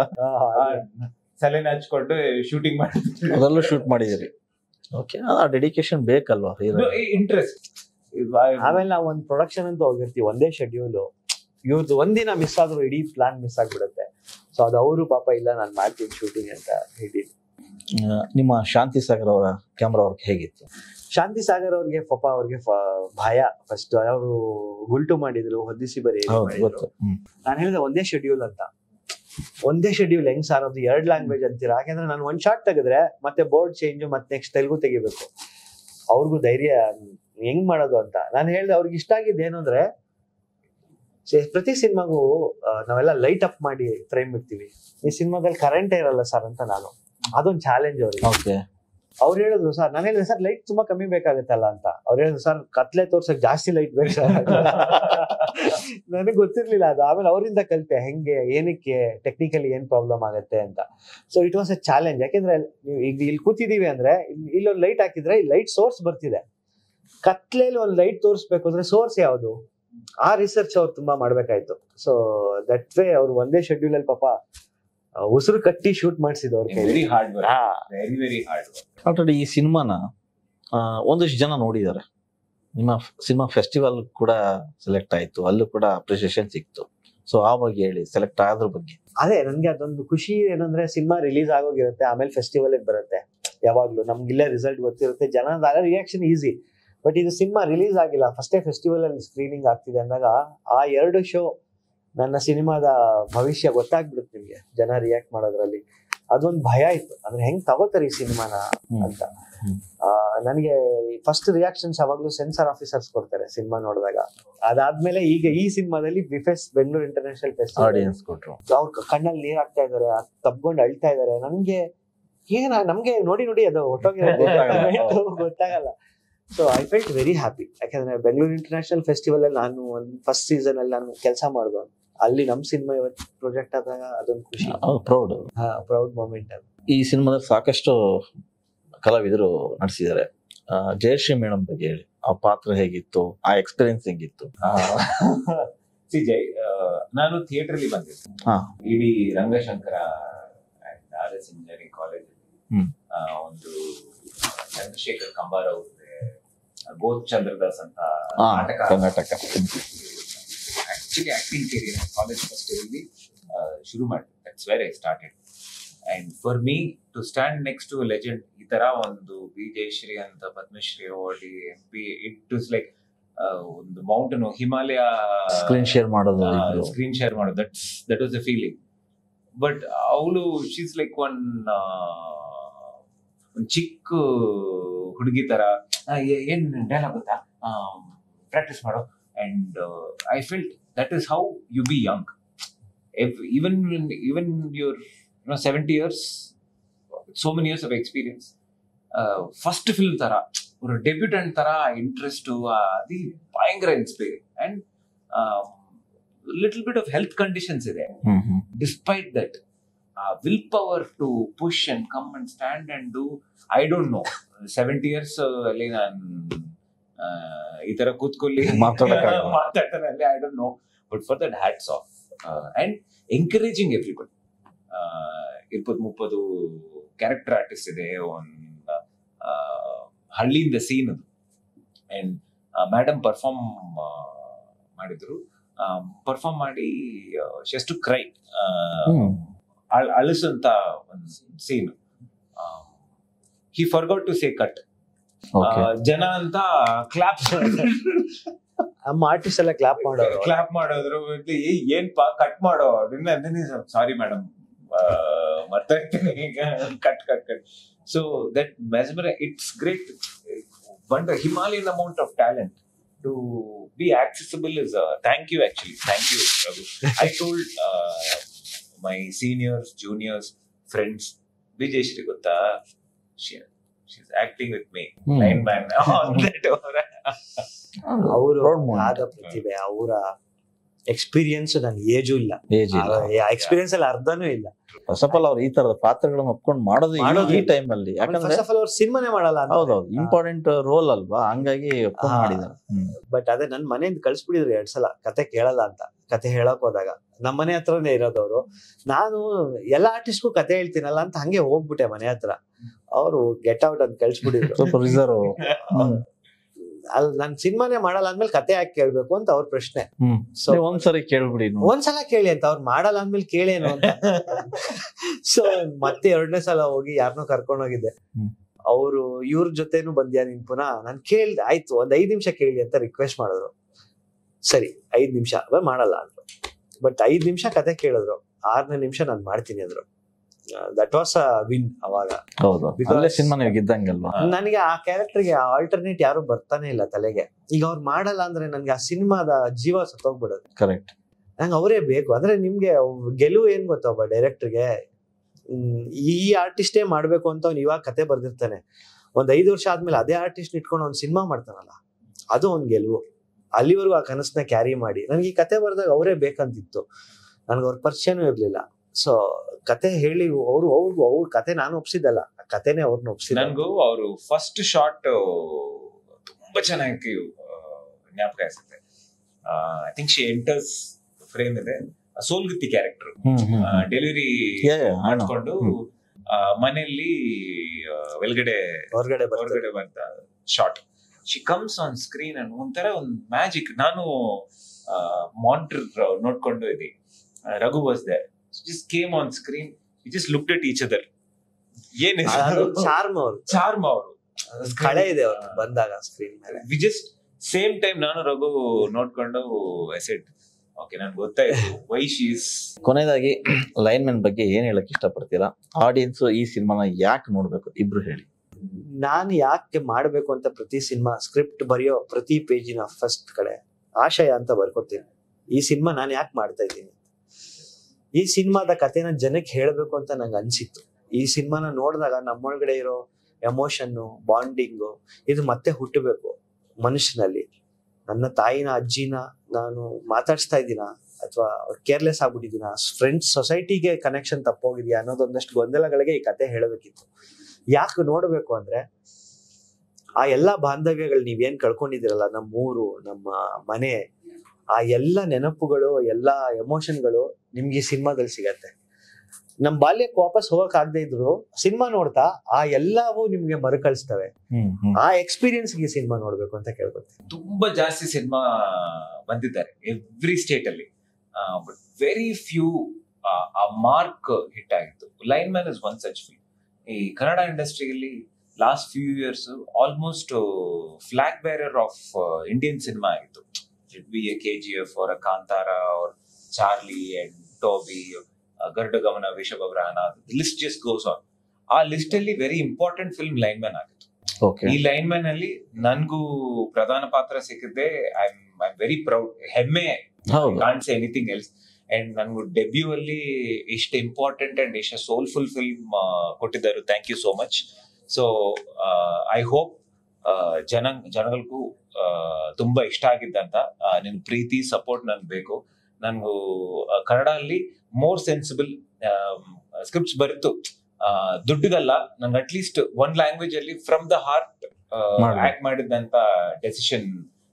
ಸಲೆನ ಹಚ್ಕೊಂಡು ಶೂಟಿಂಗ್ ಮಾಡಿದ್ರು ಅದರಲ್ಲೂ ಶೂಟ್ ಮಾಡಿದಿರಿ ಓಕೆ ಆ ಡೆಡಿಕೇಶನ್ ಬೇಕಲ್ವಾ hero? ಇಂಟ್ರೆಸ್ಟ್ ಆಮೇಲೆ ನಾವು ಒಂದು ಪ್ರೊಡಕ್ಷನ್ ಅಂತ ಹೋಗಿರ್ತೀವಿ ಒಂದೇ ಶೆಡ್ಯೂಲ್ ಇವ್ರದ್ದು ಒಂದಿನ ಮಿಸ್ ಆದ್ರೂ ಇಡೀ ಪ್ಲಾನ್ ಮಿಸ್ ಆಗ್ಬಿಡುತ್ತೆ ಸೊ ಅದು ಅವರು ಪಾಪ ಇಲ್ಲ ನಾನು ಮಾಡ್ತೀನಿ ಶೂಟಿಂಗ್ ಅಂತ ಹೇಳಿ ಆ, ನಿಮ್ಮ ಶಾಂತಿ ಸಾಗರ್ ಅವರ ಕ್ಯಾಮ್ರಾ ವರ್ಕ್ ಹೇಗಿತ್ತು ಶಾಂತಿ ಸಾಗರ್ ಅವ್ರಿಗೆ ಪಾಪ ಅವ್ರಿಗೆ ಫ- ಭಯ ಫಸ್ಟ್ ಅವರು ಗುಲ್ಟು ಮಾಡಿದ್ರು ಹೊದಿಸಿ ಬರೀ ಹೌದು ಗೊತ್ತು ಹ್ಮ್. ನಾನು ಹೇಳಿದೆ ಒಂದೇ ಶೆಡ್ಯೂಲ್ ಅಂತ ಒಂದೇ ಶೆಡ್ಯೂಲ್ ಹೆಂಗ್ ಸಾರ್ ಅದು ಎರಡ್ ಲ್ಯಾಂಗ್ವೇಜ್ ಅಂತೀರಾ ಯಾಕಂದ್ರೆ ನಾನು ಒಂದ್ ಶಾರ್ಟ್ ತೆಗೆದ್ರೆ ಮತ್ತೆ ಬೋರ್ಡ್ ಚೇಂಜ್ ಮತ್ತೆ ನೆಕ್ಸ್ಟ್ ತೆಲುಗು ತೆಗಿಬೇಕು ಅವ್ರಿಗೂ ಧೈರ್ಯ ಹೆಂಗ್ ಮಾಡೋದು ಅಂತ ನಾನು ಹೇಳ್ದೆ ಅವ್ರಿಗೆ ಇಷ್ಟ ಆಗಿದ್ದು ಏನು ಅಂದ್ರೆ ಸ- ಪ್ರತಿ ಸಿನಿಮಾಗೂ ನಾವೆಲ್ಲ ಲೈಟ್ ಅಪ್ ಮಾಡಿ ಫ್ರೇಮ್ ಇಡ್ತೀವಿ ಈ ಸಿನಿಮಾದಲ್ಲಿ ಕರೆಂಟೇ ಇರಲ್ಲ ಸರ್ ಅಂತ ನಾನು ಅದೊಂದು ಚಾಲೆಂಜ್ ಅವ್ರಿಗೆ ಓಕೆ ಅವ್ರು ಹೇಳಿದ್ರು ಸರ್ ನಾನು ಹೇಳಿದೆ ಸರ್ ಲೈಟ್ ತುಂಬಾ ಕಮ್ಮಿ ಬೇಕಾಗುತ್ತಲ್ಲ ಅಂತ ಅವ್ರು ಹೇಳಿದ್ರು ಸರ್ ಕತ್ಲೆ ತೋರ್ಸಕ್ ಜಾಸ್ತಿ ಲೈಟ್ ಬೇಕು ಸರ್ ನನಗೆ ಗೊತ್ತಿರ್ಲಿಲ್ಲ ಅದು ಆಮೇಲೆ ಅವರಿಂದ ಕಲಿತೆ ಹೆಂಗೆ ಏನಕ್ಕೆ ಟೆಕ್ನಿಕಲಿ ಏನ್ ಪ್ರಾಬ್ಲಮ್ ಆಗುತ್ತೆ ಅಂತ so it was a challenge ಯಾಕೆಂದ್ರೆ ನೀವು ಈಗ ಇಲ್ಲಿ ಕೂತಿದೀವಿ ಅಂದ್ರೆ ಇಲ್ಲಿ- ಇಲ್ಲೊಂದು ಲೈಟ್ ಹಾಕಿದ್ರೆ ಲೈಟ್ ಸೋರ್ಸ್ ಬರ್ತಿದೆ ಕತ್ಲೆಯಲ್ಲಿ ಒಂದು ಲೈಟ್ ತೋರಿಸ್ಬೇಕು ಅಂದ್ರೆ ಸೋರ್ಸ್ ಯಾವುದು ಆ ರಿಸರ್ಚ್ ಅವ್ರು ತುಂಬಾ ಮಾಡ್ಬೇಕಾಯ್ತು ಸೊ ದಟ್ ವೇ ಅವ್ರು ಒಂದೇ ಶೆಡ್ಯೂಲ್ ಅಲ್ಲಿ ಪಾಪ ಆ, ಉಸಿರು ಕಟ್ಟಿ ಶೂಟ್ ಮಾಡಿಸಿದ್ರು ಅವ್ರ ಕೈಲಿ ವೆರಿ ಹಾರ್ಡ್ ವರ್ಕ್ ಹಾ very very hard work already ಈ ಸಿನಿಮಾನ ಒಂದಿಷ್ಟು ಜನ ನೋಡಿದ್ದಾರೆ ನಿಮ್ಮ ಸಿನಿಮಾ ಫೆಸ್ಟಿವಲ್ ಕೂಡ ಸೆಲೆಕ್ಟ್ ಆಯ್ತು ಅಲ್ಲೂ ಕೂಡ ಅಪ್ರಿಸಿಯೇಷನ್ ಸಿಕ್ತು ಸೊ ಆ ಬಗ್ಗೆ ಹೇಳಿ ಸೆಲೆಕ್ಟ್ ಆದ್ರ ಬಗ್ಗೆ ಅದೇ ನನ್ಗೆ ಅದೊಂದು ಖುಷಿ ಏನಂದ್ರೆ ಸಿನಿಮಾ ರಿಲೀಸ್ ಆಗೋಗಿರುತ್ತೆ ಆಮೇಲೆ ಫೆಸ್ಟಿವಲ್ ಬರುತ್ತೆ ಯಾವಾಗ್ಲೂ ನಮ್ಗಿಲ್ಲೇ ರಿಸಲ್ಟ್ ಗೊತ್ತಿರುತ್ತೆ ಜನದಾಗ ರಿಯಾಕ್ಷನ್ ಈಸಿ ಬಟ್ ಇದು ಸಿನಿಮಾ ರಿಲೀಸ್ ಆಗಿಲ್ಲ ಫಸ್ಟೇ ಫೆಸ್ಟಿವಲ್ ಅಲ್ಲಿ ಸ್ಕ್ರೀನಿಂಗ್ ಆಗ್ತಿದೆ ಅಂದಾಗ ಆ ಎರಡು ಶೋ ನನ್ನ ಸಿನಿಮಾದ ಭವಿಷ್ಯ ಗೊತ್ತಾಗ್ಬಿಡುತ್ತೆ ನಿಮ್ಗೆ ಜನ ರಿಯಾಕ್ಟ್ ಮಾಡೋದ್ರಲ್ಲಿ ಅದೊಂದು ಭಯ ಇತ್ತು ಅಂದ್ರೆ ಹೆಂಗ್ ತಗೋತಾರೆ ಈ ಸಿನಿಮಾನ ಹ್ಮ್. ಅಂತ ಹ್ಮ್. ಆ, ನನಗೆ ಫಸ್ಟ್ ರಿಯಾಕ್ಷನ್ಸ್ ಯಾವಾಗ್ಲೂ ಸೆನ್ಸರ್ ಆಫೀಸರ್ಸ್ ಕೊಡ್ತಾರೆ ಸಿನಿಮಾ ನೋಡಿದಾಗ ಅದಾದ್ಮೇಲೆ ಈಗ ಈ ಸಿನಿಮಾದಲ್ಲಿ BIFFES Bengaluru international festival audience ಕೊಟ್ರು ಅವ್ರ ಕಣ್ಣಲ್ಲಿ ನೀರ್ ಹಾಕ್ತಾ ಇದಾರೆ ತಬ್ಕೊಂಡು ಅಳ್ತಾ ಇದಾರೆ ನನ್ಗೆ ಏನ ನಮ್ಗೆ ನೋಡಿ ನೋಡಿ ಅದು ಹೊಟ್ಟೋಗಿರೋದು ಗೊತ್ತಾಗಲ್ಲ. ಗೊತ್ತಾಗಲ್ಲ so I felt very happy ಯಾಕಂದ್ರೆ ಬೆಂಗಳೂರು ಇಂಟರ್ನ್ಯಾಷನಲ್ ಫೆಸ್ಟಿವಲ್ ಅಲ್ಲಿ ನಾನು ಒಂದು ಫಸ್ಟ್ ಸೀಸನ್ ಅಲ್ಲಿ ನಾನು ಕೆಲಸ ಮಾಡ್ದು ಅಲ್ಲಿ ನಮ್ ಸಿನಿಮಾ ಇವತ್ತು ಪ್ರಾಜೆಕ್ಟ್ ಆದಾಗ ಅದೊಂದು ಖುಷಿ ಪ್ರೌಡ್ ಪ್ರೌಡ್ ಮೂಮೆಂಟ್ ಅದು ಈ ಸಿನಿಮಾದಲ್ಲಿ ಸಾಕಷ್ಟು ಕಲಾವಿದರು ನಡೆಸಿದ್ದಾರೆ ಜಯಶ್ರೀ ಮೇಡಮ್ ಬಗ್ಗೆ ಹೇಳಿ ಆ ಪಾತ್ರ ಹೇಗಿತ್ತು ಆ ಎಕ್ಸ್ಪೀರಿಯನ್ಸ್ ಹೆಂಗಿತ್ತು ಸಿ ಜೈ ಆ, ನಾನು ಥಿಯೇಟರ್ ಅಲ್ಲಿ ಬಂದಿದ್ದೆ ಹಾ. ಇಡೀ Rangashankara R S engineering college hmm. ಒಂದು ಚಂದ್ರಶೇಖರ್ ಕಂಬಾರ್ ಅವ್ರದ್ದೆ ಬೋಧ್ ಚಂದ್ರದಾಸ್ ಅಂತ ಹಾ ನಾಟಕ Karnataka actually acting career college first ಅಲ್ಲಿ ಶುರು ಮಾಡಿ that's where I started and for me to stand next to legend ಈ ತರ ಒಂದು ಬಿ ಜಯಶ್ರೀ ಅಂತ Padma Shri award M P it is like ಒಂದು ಮೌಂಟನ್ ಹಿಮಾಲಯ ಸ್ಕ್ರೀನ್ ಶೇರ್ ಮಾಡೋದು ಇಬ್ರು. ಸ್ಕ್ರೀನ್ ಶೇರ್ ಮಾಡೋದು that's that was the feeling but ಅವಳು ಶೀಸ್ ಲೈಕ್ ಒನ್ ಒಂದು ಚಿಕ್ಕ ಹುಡುಗಿ ತರ ಆ, ಏ- ಏನ್ ಡೈಲಾಗ್ ಗೊತ್ತಾ ಪ್ರಾಕ್ಟೀಸ್ ಮಾಡೋ and I felt that is how you be young even even your seventy years so many years of experience first film ತರ ஒரு ಡೆಬ್ಯೂಟೆಂಟ್ ತರ ಇಂಟ್ರೆಸ್ಟ್ ಅದು ಭಯಂಕರ inspiring and little bit of health conditions ಇದೆ hmm hmm despite that will power to push and come and stand and do I don't know seventy years ಅಲ್ಲಿ ನಾನು ಈ ತರ ಕೂತ್ಕೊಳ್ಳಿ ಮಾತಾಡಕ್ಕಾಗಲ್ಲ. ಮಾತಾಡ್ತಾನೆ ಅಲ್ಲಿ I don't no but for that hats off and encouraging everybody ಇಪ್ಪತ್ ಮುಪ್ಪದು ಕ್ಯಾರೆಕ್ಟರ್ ಆರ್ಟಿಸ್ಟ್ ಇದೆ ಒಂದು ಹಳ್ಳಿಯಿಂದ ಸೀನ್ ಅದು ಅಂಡ್ ಮೇಡಮ್ ಪರ್ಫಾರ್ಮ್ ಮಾಡಿದ್ರು ಪರ್ಫಾರ್ಮ್ ಮಾಡಿ ಎಷ್ಟು ಕ್ರೈ ಹ್ಮ್. ಅಳಿಸಂತ ಒಂದು scene he forgot to say cut okay ಜನ ಅಂತ ಕ್ಲಾಪ್ ನಮ್ಮ ಆರ್ಟಿಸ್ಟ್ ಎಲ್ಲ ಕ್ಲಾಪ್ ಮಾಡೋರು ಕ್ಲಾಪ್ ಮಾಡೋದ್ರು ಮತ್ತೆ ಏ ಏನ್ಪಾ ಕಟ್ ಮಾಡೋ ಸಾರಿ ಮೇಡಮ್ ಮತ್ತೆ cut cut cut so that ಮೆಸ್ಮರ it's great wonder Himalayan amount of talent to be accessible is thank you actually thank you Raghu I told my seniors juniors friends Vijayashree ಗೊತ್ತಾ acting with me lineman ಅವರು Proud moment. ಆದ ಪ್ರತಿಭೆ ಅವರ experience ನನ್ age ಇಲ್ಲ age ಇಲ್ಲ experience ಅಲ್ಲಿ ಅರ್ಧನೂ ಇಲ್ಲ ಫಸ್ಟ್ ಆಫ್ ಆಲ್ ಅವ್ರು ಈ ತರದ ಪಾತ್ರಗಳನ್ನ ಒಪ್ಕೊಂಡು ಮಾಡೋದು ಈ- ಮಾಡೋದು ಈ ಟೈಮ್ ಅಲ್ಲಿ ಯಾಕಂದ್ರೆ ಫಸ್ಟ್ ಆಫ್ ಆಲ್ ಅವ್ರು ಸಿನಿಮಾನೇ ಮಾಡಲ್ಲ ಅಂತ ಹೌದೌದು ಇಂಪಾರ್ಟೆಂಟ್ ರೋಲ್ ಅಲ್ವಾ ಹಂಗಾಗಿ ಒಪ್ಕೊಂಡು ಹಾ. ಮಾಡಿದ್ದಾರೆ ಹ್ಮ್. ಬಟ್ ಅದೇ ನನ್ ಮನೆಯಿಂದ ಕಳ್ಸ್ಬಿಟ್ಟಿದ್ರು ಎರಡ್ ಸಲ ಕತೆ ಕೇಳಲ್ಲ ಅಂತ ಕತೆ ಹೇಳಕ್ ಹೋದಾಗ ನಮ್ಮ ಮನೆ ಹತ್ರನೇ ಇರೋದವ್ರು ನಾನು ಎಲ್ಲ ಆರ್ಟಿಸ್ಟ್ಗೂ ಕತೆ ಹೇಳ್ತೀನಲ್ಲ ಅಂತ ಹಂಗೆ ಹೋಗ್ಬಿಟ್ಟೆ ಮನೆ ಹತ್ರ ಅವರು ಗೆಟ್ ಔಟ್ ಅಂತ ಕಳ್ಸ್ಬಿಟ್ಟಿದ್ರು ಸ್ವಲ್ಪ ರಿಸರ್ವ್ ಅಲ್ಲಿ ನಾನ್ ಸಿನಿಮಾನೇ ಮಾಡಲ್ಲ ಅಂದ್ಮೇಲೆ ಕತೆ ಯಾಕೆ ಕೇಳ್ಬೇಕು ಅಂತ ಅವ್ರ ಪ್ರಶ್ನೆ ಹ್ಮ್ ಸೊ ನೀವು ಒಂದ್ಸರಿ ಕೇಳ್ಬಿಡಿ ನೋಡಿ. ಒಂದ್ಸಲ ಕೇಳಿ ಅಂತ ಅವ್ರು ಮಾಡಲ್ಲ ಅಂದ್ಮೇಲೆ ಕೇಳೇನು ಅಂತ ಸೊ ಮತ್ತೆ ಎರಡನೇ ಸಲ ಹೋಗಿ ಯಾರನ್ನೋ ಕರ್ಕೊಂಡು ಹೋಗಿದ್ದೆ ಹ್ಮ್. ಅವರು ಇವ್ರ ಜೊತೆನೂ ಬಂದ್ಯಾ ನೀನ್ ಪುನಃ ನಾನ್ ಕೇಳ್ದೆ ಆಯ್ತು ಒಂದ್ ಐದ್ ನಿಮಿಷ ಕೇಳಿ ಅಂತ ರಿಕ್ವೆಸ್ಟ್ ಮಾಡಿದ್ರು ಸರಿ ಐದ್ ನಿಮಿಷ ಮಾಡಲ್ಲ ಅಂದ್ರು ಬಟ್ ಐದ್ ನಿಮಿಷ ಕತೆ ಕೇಳಿದ್ರು ಆರನೇ ನಿಮಿಷ ನಾನ್ ಮಾಡ್ತೀನಿ ಅಂದ್ರು ದಟ್ ವಾಸ್ ಅ ವಿನ್ ಅವಾಗ ಹೌದು Because- ಅಲ್ಲೇ ಸಿನಿಮಾ ನೀವು ಗೆದ್ದಂಗಲ್ವಾ ನನಗೆ ಆ ಕ್ಯಾರೆಕ್ಟರ್ಗೆ ಆಲ್ಟರ್ನೇಟ್ ಯಾರು ಬರ್ತಾನೆ ಇಲ್ಲ ತಲೆಗೆ ಈಗ ಅವ್ರು ಮಾಡಲ್ಲ ಅಂದ್ರೆ ನನ್ಗೆ ಆ ಸಿನಿಮಾದ ಜೀವ ಸತ್ತೋಗ್ಬಿಡೋದು ಕರೆಕ್ಟ್ ನಂಗೆ ಅವರೇ ಬೇಕು ಅಂದ್ರೆ ನಿಮ್ಗೆ ಗೆಲುವು ಏನ್ ಗೊತ್ತಾ ಒಬ್ಬ ಡೈರೆಕ್ಟರ್ಗೆ ಈ ಆರ್ಟಿಸ್ಟೇ ಮಾಡ್ಬೇಕು ಅಂತ ಅವ್ನು ಇವಾಗ ಕತೆ ಬರ್ದಿರ್ತಾನೆ ಒಂದ್ ಐದು ವರ್ಷ ಆದ್ಮೇಲೆ ಅದೇ ಆರ್ಟಿಸ್ಟ್ ಇಟ್ಕೊಂಡು ಅವ್ನು ಸಿನಿಮಾ ಮಾಡ್ತಾನಲ್ಲ ಅದು ಅವ್ನ್ ಗೆಲುವು ಅಲ್ಲಿವರೆಗೂ ಆ ಕನಸನ್ನ ಕ್ಯಾರಿ ಮಾಡಿ ನನಗೆ ಈ ಕತೆ ಬರ್ದಾಗ ಅವರೇ ಬೇಕಂತಿತ್ತು ನನ್ಗೆ ಅವ್ರ ಪರಿಚಯನೂ ಇರ್ಲಿಲ್ಲ ಸೊ ಕತೆ ಹೇಳಿ ಅವ್ರು ಅವ್ರಿಗೂ ಅವ್ರ ಕತೆ ನಾನು ಒಪ್ಸಿದ್ದಲ್ಲ ಆ ಕತೆನೇ ಅವ್ರನ್ನ ಒಪ್ಸಿದ ನನ್ಗೂ ಅವರು ಫಸ್ಟ್ ಶಾಟ್ ತುಂಬಾ ಚೆನ್ನಾಗಿ ಆ, ಜ್ಞಾಪಕ ಇರುತ್ತೆ I think she enters frame ಇದೆ ಸೋಲ್ಗುತ್ತಿ character hmm hmm delivery Yeah, yeah, I know. ಮಾಡ್ಕೊಂಡು ಹ್ಮ್. ಆ, ಮನೆಯಲ್ಲಿ ಆ, ಒಳಗಡೆ ಹೊರಗಡೆ ಬರ್ತಾರೆ ಹೊರಗಡೆ ಬಂತ shot she comes on screen ಅನ್ನು ಒಂಥರ ಒಂದು ಮ್ಯಾಜಿಕ್ ನಾನು ಮಾನಿಟರ್ ನೋಡ್ಕೊಂಡು ಇದ್ದೆ Raghu was they just came on screen just looked at each other ಏನಿದೆ ಅದು ಚಾರ್ಮ್ ಅವ್ರು ಚಾರ್ಮ್ ಅವರು ಕಳೆ ಇದೆ ಅವ್ರು ಬಂದಾಗ ಸ್ಕ್ರೀನ್ ಮೇಲೆ ವಿ ಜಸ್ಟ್ ಸೇಮ್ ಟೈಮ್ ನಾನು ರಘು ನೋಡ್ಕೊಂಡು ಎಸೆಟ್ ಓಕೆ ನನ್ಗೆ ಗೊತ್ತಾಯ್ತು ವೈ ಶೀಸ್ ಕೊನೆಯದಾಗಿ ಲೈನ್ ಮ್ಯಾನ್ ಬಗ್ಗೆ ಏನ್ ಹೇಳಕ್ ಇಷ್ಟಪಡ್ತೀರಾ ಆಡಿಯನ್ಸ್ ಈ ಸಿನಿಮಾನ ಯಾಕೆ ನೋಡ್ಬೇಕು ಇಬ್ರು ಹೇಳಿ ನಾನು ಯಾಕೆ ಮಾಡ್ಬೇಕು ಅಂತ ಪ್ರತಿ ಸಿನಿಮಾ ಸ್ಕ್ರಿಪ್ಟ್ ಬರೆಯೋ ಪ್ರತಿ ಪೇಜಿನ ಫಸ್ಟ್ ಕಡೆ ಆಶಯ ಅಂತ ಬರ್ಕೊತೀನಿ ಈ ಸಿನಿಮಾ ನಾನು ಯಾಕೆ ಮಾಡ್ತಾ ಇದ್ದೀನಿ ಈ ಸಿನಿಮಾದ ಕಥೆನ ಜನಕ್ಕೆ ಹೇಳಬೇಕು ಅಂತ ನಂಗೆ ಅನ್ಸಿತ್ತು ಈ ಸಿನಿಮಾನ ನೋಡಿದಾಗ ನಮ್ಮೊಳಗಡೆ ಇರೋ ಎಮೋಷನ್ನು ಬಾಂಡಿಂಗು ಇದು ಮತ್ತೆ ಹುಟ್ಟಬೇಕು ಮನುಷ್ಯನಲ್ಲಿ ನನ್ನ ತಾಯಿನ ಅಜ್ಜಿನ ನಾನು ಮಾತಾಡಿಸ್ತಾ ಇದ್ದೀನ ಅಥವಾ ಕೇರ್ಲೆಸ್ ಆಗ್ಬಿಟ್ಟಿದ್ದೀನ ಫ್ರೆಂಡ್ಸ್ ಸೊಸೈಟಿಗೆ ಕನೆಕ್ಷನ್ ತಪ್ಪೋಗಿದ್ಯಾ ಅನ್ನೋದೊಂದಷ್ಟು ಗೊಂದಲಗಳಿಗೆ ಈ ಕತೆ ಹೇಳಬೇಕಿತ್ತು ಯಾಕೆ ನೋಡ್ಬೇಕು ಅಂದ್ರೆ ಆ ಎಲ್ಲಾ ಬಾಂಧವ್ಯಗಳು ನೀವೇನ್ ಕಳ್ಕೊಂಡಿದ್ದೀರಲ್ಲ ನಮ್ಮ ಊರು ನಮ್ಮ ಮನೆ ಆ ಎಲ್ಲ ನೆನಪುಗಳು ಎಲ್ಲಾ ಎಮೋಷನ್ಗಳು ನಿಮ್ಗೆ ಈ ಸಿನಿಮಾದಲ್ಲಿ ಸಿಗತ್ತೆ ನಮ್ ಬಾಲ್ಯಕ್ಕೆ ವಾಪಸ್ ಹೋಗಕ್ ಆಗದೆ ಇದ್ರು ಸಿನಿಮಾ ನೋಡ್ತಾ ಆ ಎಲ್ಲವೂ ನಿಮ್ಗೆ ಮರುಕಳಿಸ್ತವೆ ಹ್ಮ್ ಹ್ಮ್ ಆ ಎಕ್ಸ್ಪೀರಿಯನ್ಸ್ ಈ ಸಿನಿಮಾ ನೋಡ್ಬೇಕು ಅಂತ ಕೇಳ್ಕೊತೀನಿ ತುಂಬಾ ಜಾಸ್ತಿ ಸಿನಿಮಾ ಬಂದಿದ್ದಾರೆ ಎವ್ರಿ ಸ್ಟೇಟ್ ಅಲ್ಲಿ ಬಟ್ ವೆರಿ ಫ್ಯೂ ಆ ಮಾರ್ಕ್ ಹಿಟ್ ಆಗಿತ್ತು line man is one such film ಈ ಕನ್ನಡ ಇಂಡಸ್ಟ್ರಿಯಲ್ಲಿ last few years almost flag bearer of Indian cinema ಆಗಿತ್ತು it be a K G F ಅವರ ಕಾಂತಾರ ಅವ್ರ Charlie and Toby Garuda Gamana ವಿಷಭವ್ರಹನ list just goes on ಆ list ಅಲ್ಲಿ very important film line man ಆಗಿತ್ತು okay ಈ ಲೈನ್ ಮ್ಯಾನ್ ಅಲ್ಲಿ ನನ್ಗೂ ಪ್ರಧಾನ ಪಾತ್ರ ಸಿಕ್ಕಿದ್ದೆ ಐ ಐ ವೆರಿ ಪ್ರೌಡ್ ಹೆಮ್ಮೆ ಹೌದು ಕಾಣ್ಸ್ ಎನಿಥಿಂಗ್ ಎಲ್ಸ್ ಅಂಡ್ ನನ್ಗೂ ಡೆಬ್ಯೂ ಅಲ್ಲಿ ಇಷ್ಟು ಇಂಪಾರ್ಟೆಂಟ್ ಅಂಡ್ ಇಷ್ಟು ಸೋಲ್ಫುಲ್ ಫಿಲ್ಮ್ ಕೊಟ್ಟಿದ್ದಾರೆ thank you so much so I hope ಜನ ಜನಗಳಿಗೂ ಆ, ತುಂಬಾ ಇಷ್ಟ ಆಗಿದ್ದಂತ ಆ, ನಿನ್ ಪ್ರೀತಿ ಸಪೋರ್ಟ್ ನನ್ಗೆ ಬೇಕು ನನ್ಗೂ ಆ, ಕನ್ನಡ ಅಲ್ಲಿ ಮೋರ್ ಸೆನ್ಸಿಬಲ್ ಸ್ಕ್ರಿಪ್ಟ್ಸ್ ಬರಿತು ಆ, ದುಡ್ಡಿಗಲ್ಲ ನಂಗೆ ಅಟ್ಲೀಸ್ಟ್ ಒನ್ ಲ್ಯಾಂಗ್ವೇಜ್ ಅಲ್ಲಿ ಫ್ರಮ್ ದ ಹಾರ್ಟ್ ಮಾಡ್ಬೇಕು. ಆಕ್ಟ್ ಮಾಡಿದಂತ ಡೆಸಿಷನ್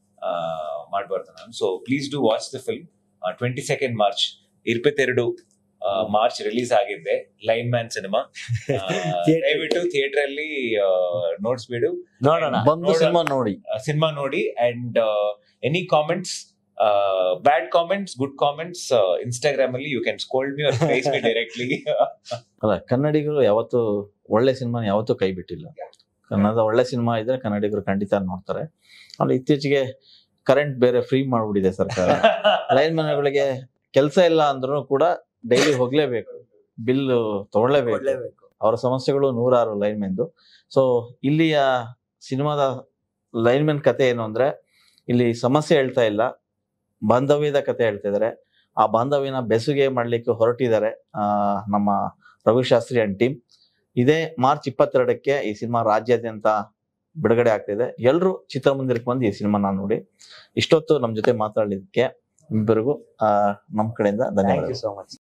ಮಾಡ್ಬಾರ್ದು ನಾನು so please do watch the film twenty second March ಇಪ್ಪತ್ತೆರಡು ಮಾರ್ಚ್ ರಿಲೀಸ್ ಆಗಿದ್ದೆ ಲೈನ್ ಮ್ಯಾನ್ ಸಿನಿಮಾ Theatre. ದಯವಿಟ್ಟು ಥಿಯೇಟರ್ ಅಲ್ಲಿ ನೋಡ್ಸ್ಬಿಡು ನೋಡೋಣ ಬಂದು ನೋಡೋಣ. ಸಿನಿಮಾ ನೋಡಿ ಸಿನಿಮಾ ನೋಡಿ and any comments bad comments good comments Instagram ಅಲ್ಲಿ you can scold me or face me directly ಅಲ್ಲ ಕನ್ನಡಿಗರು ಯಾವತ್ತು ಒಳ್ಳೆ ಸಿನಿಮಾ ಯಾವತ್ತೂ ಕೈ ಬಿಟ್ಟಿಲ್ಲ ಕನ್ನಡ ಒಳ್ಳೆ ಸಿನಿಮಾ ಇದ್ರೆ ಕನ್ನಡಿಗರು ಖಂಡಿತ ನೋಡ್ತಾರೆ ಅಲ್ಲಿ ಇತ್ತೀಚೆಗೆ ಕರೆಂಟ್ ಬೇರೆ ಫ್ರೀ ಮಾಡ್ಬಿಟ್ಟಿದೆ ಸರ್ಕಾರ ಲೈನ್ ಮ್ಯಾನ್ಗಳಿಗೆ ಕೆಲಸ ಇಲ್ಲ ಅಂದ್ರೂ ಕೂಡ ಡೈಲಿ ಹೋಗ್ಲೇಬೇಕು ಬಿಲ್ ತಗೊಳ್ಳೇಬೇಕು ಒಳ್ಳೇಬೇಕು ಅವರ ಸಮಸ್ಯೆಗಳು ನೂರಾರು ಲೈನ್ ಮೆನ್ದು ಸೊ ಇಲ್ಲಿಯ ಸಿನಿಮಾದ ಲೈನ್ ಮೆನ್ ಕತೆ ಏನು ಅಂದ್ರೆ ಇಲ್ಲಿ ಸಮಸ್ಯೆ ಹೇಳ್ತಾ ಇಲ್ಲ ಬಾಂಧವ್ಯದ ಕತೆ ಹೇಳ್ತಾ ಇದ್ದಾರೆ ಆ ಬಾಂಧವ್ಯನ ಬೆಸುಗೆ ಮಾಡ್ಲಿಕ್ಕೆ ಹೊರಟಿದ್ದಾರೆ ಆ, ನಮ್ಮ ರಘುಶಾಸ್ತ್ರಿ ಅಂಡ್ ಟೀಮ್ ಇದೇ ಮಾರ್ಚ್ ಇಪ್ಪತ್ತೆರಡಕ್ಕೆ ಈ ಸಿನಿಮಾ ರಾಜ್ಯಾದ್ಯಂತ ಬಿಡುಗಡೆ ಆಗ್ತಿದೆ ಎಲ್ಲರೂ ಚಿತ್ರಮಂದಿರಕ್ಕೆ ಬಂದು ಈ ಸಿನಿಮಾನ ನೋಡಿ ಇಷ್ಟೊತ್ತು ನಮ್ಮ ಜೊತೆ ಮಾತಾಡಲಿಕ್ಕೆ ಇಬ್ಬರಿಗೂ ಆ, ನಮ್ಮ ಕಡೆಯಿಂದ ಥ್ಯಾಂಕ್ ಧನ್ಯವಾದ ಯು ಸೋ ಮಚ್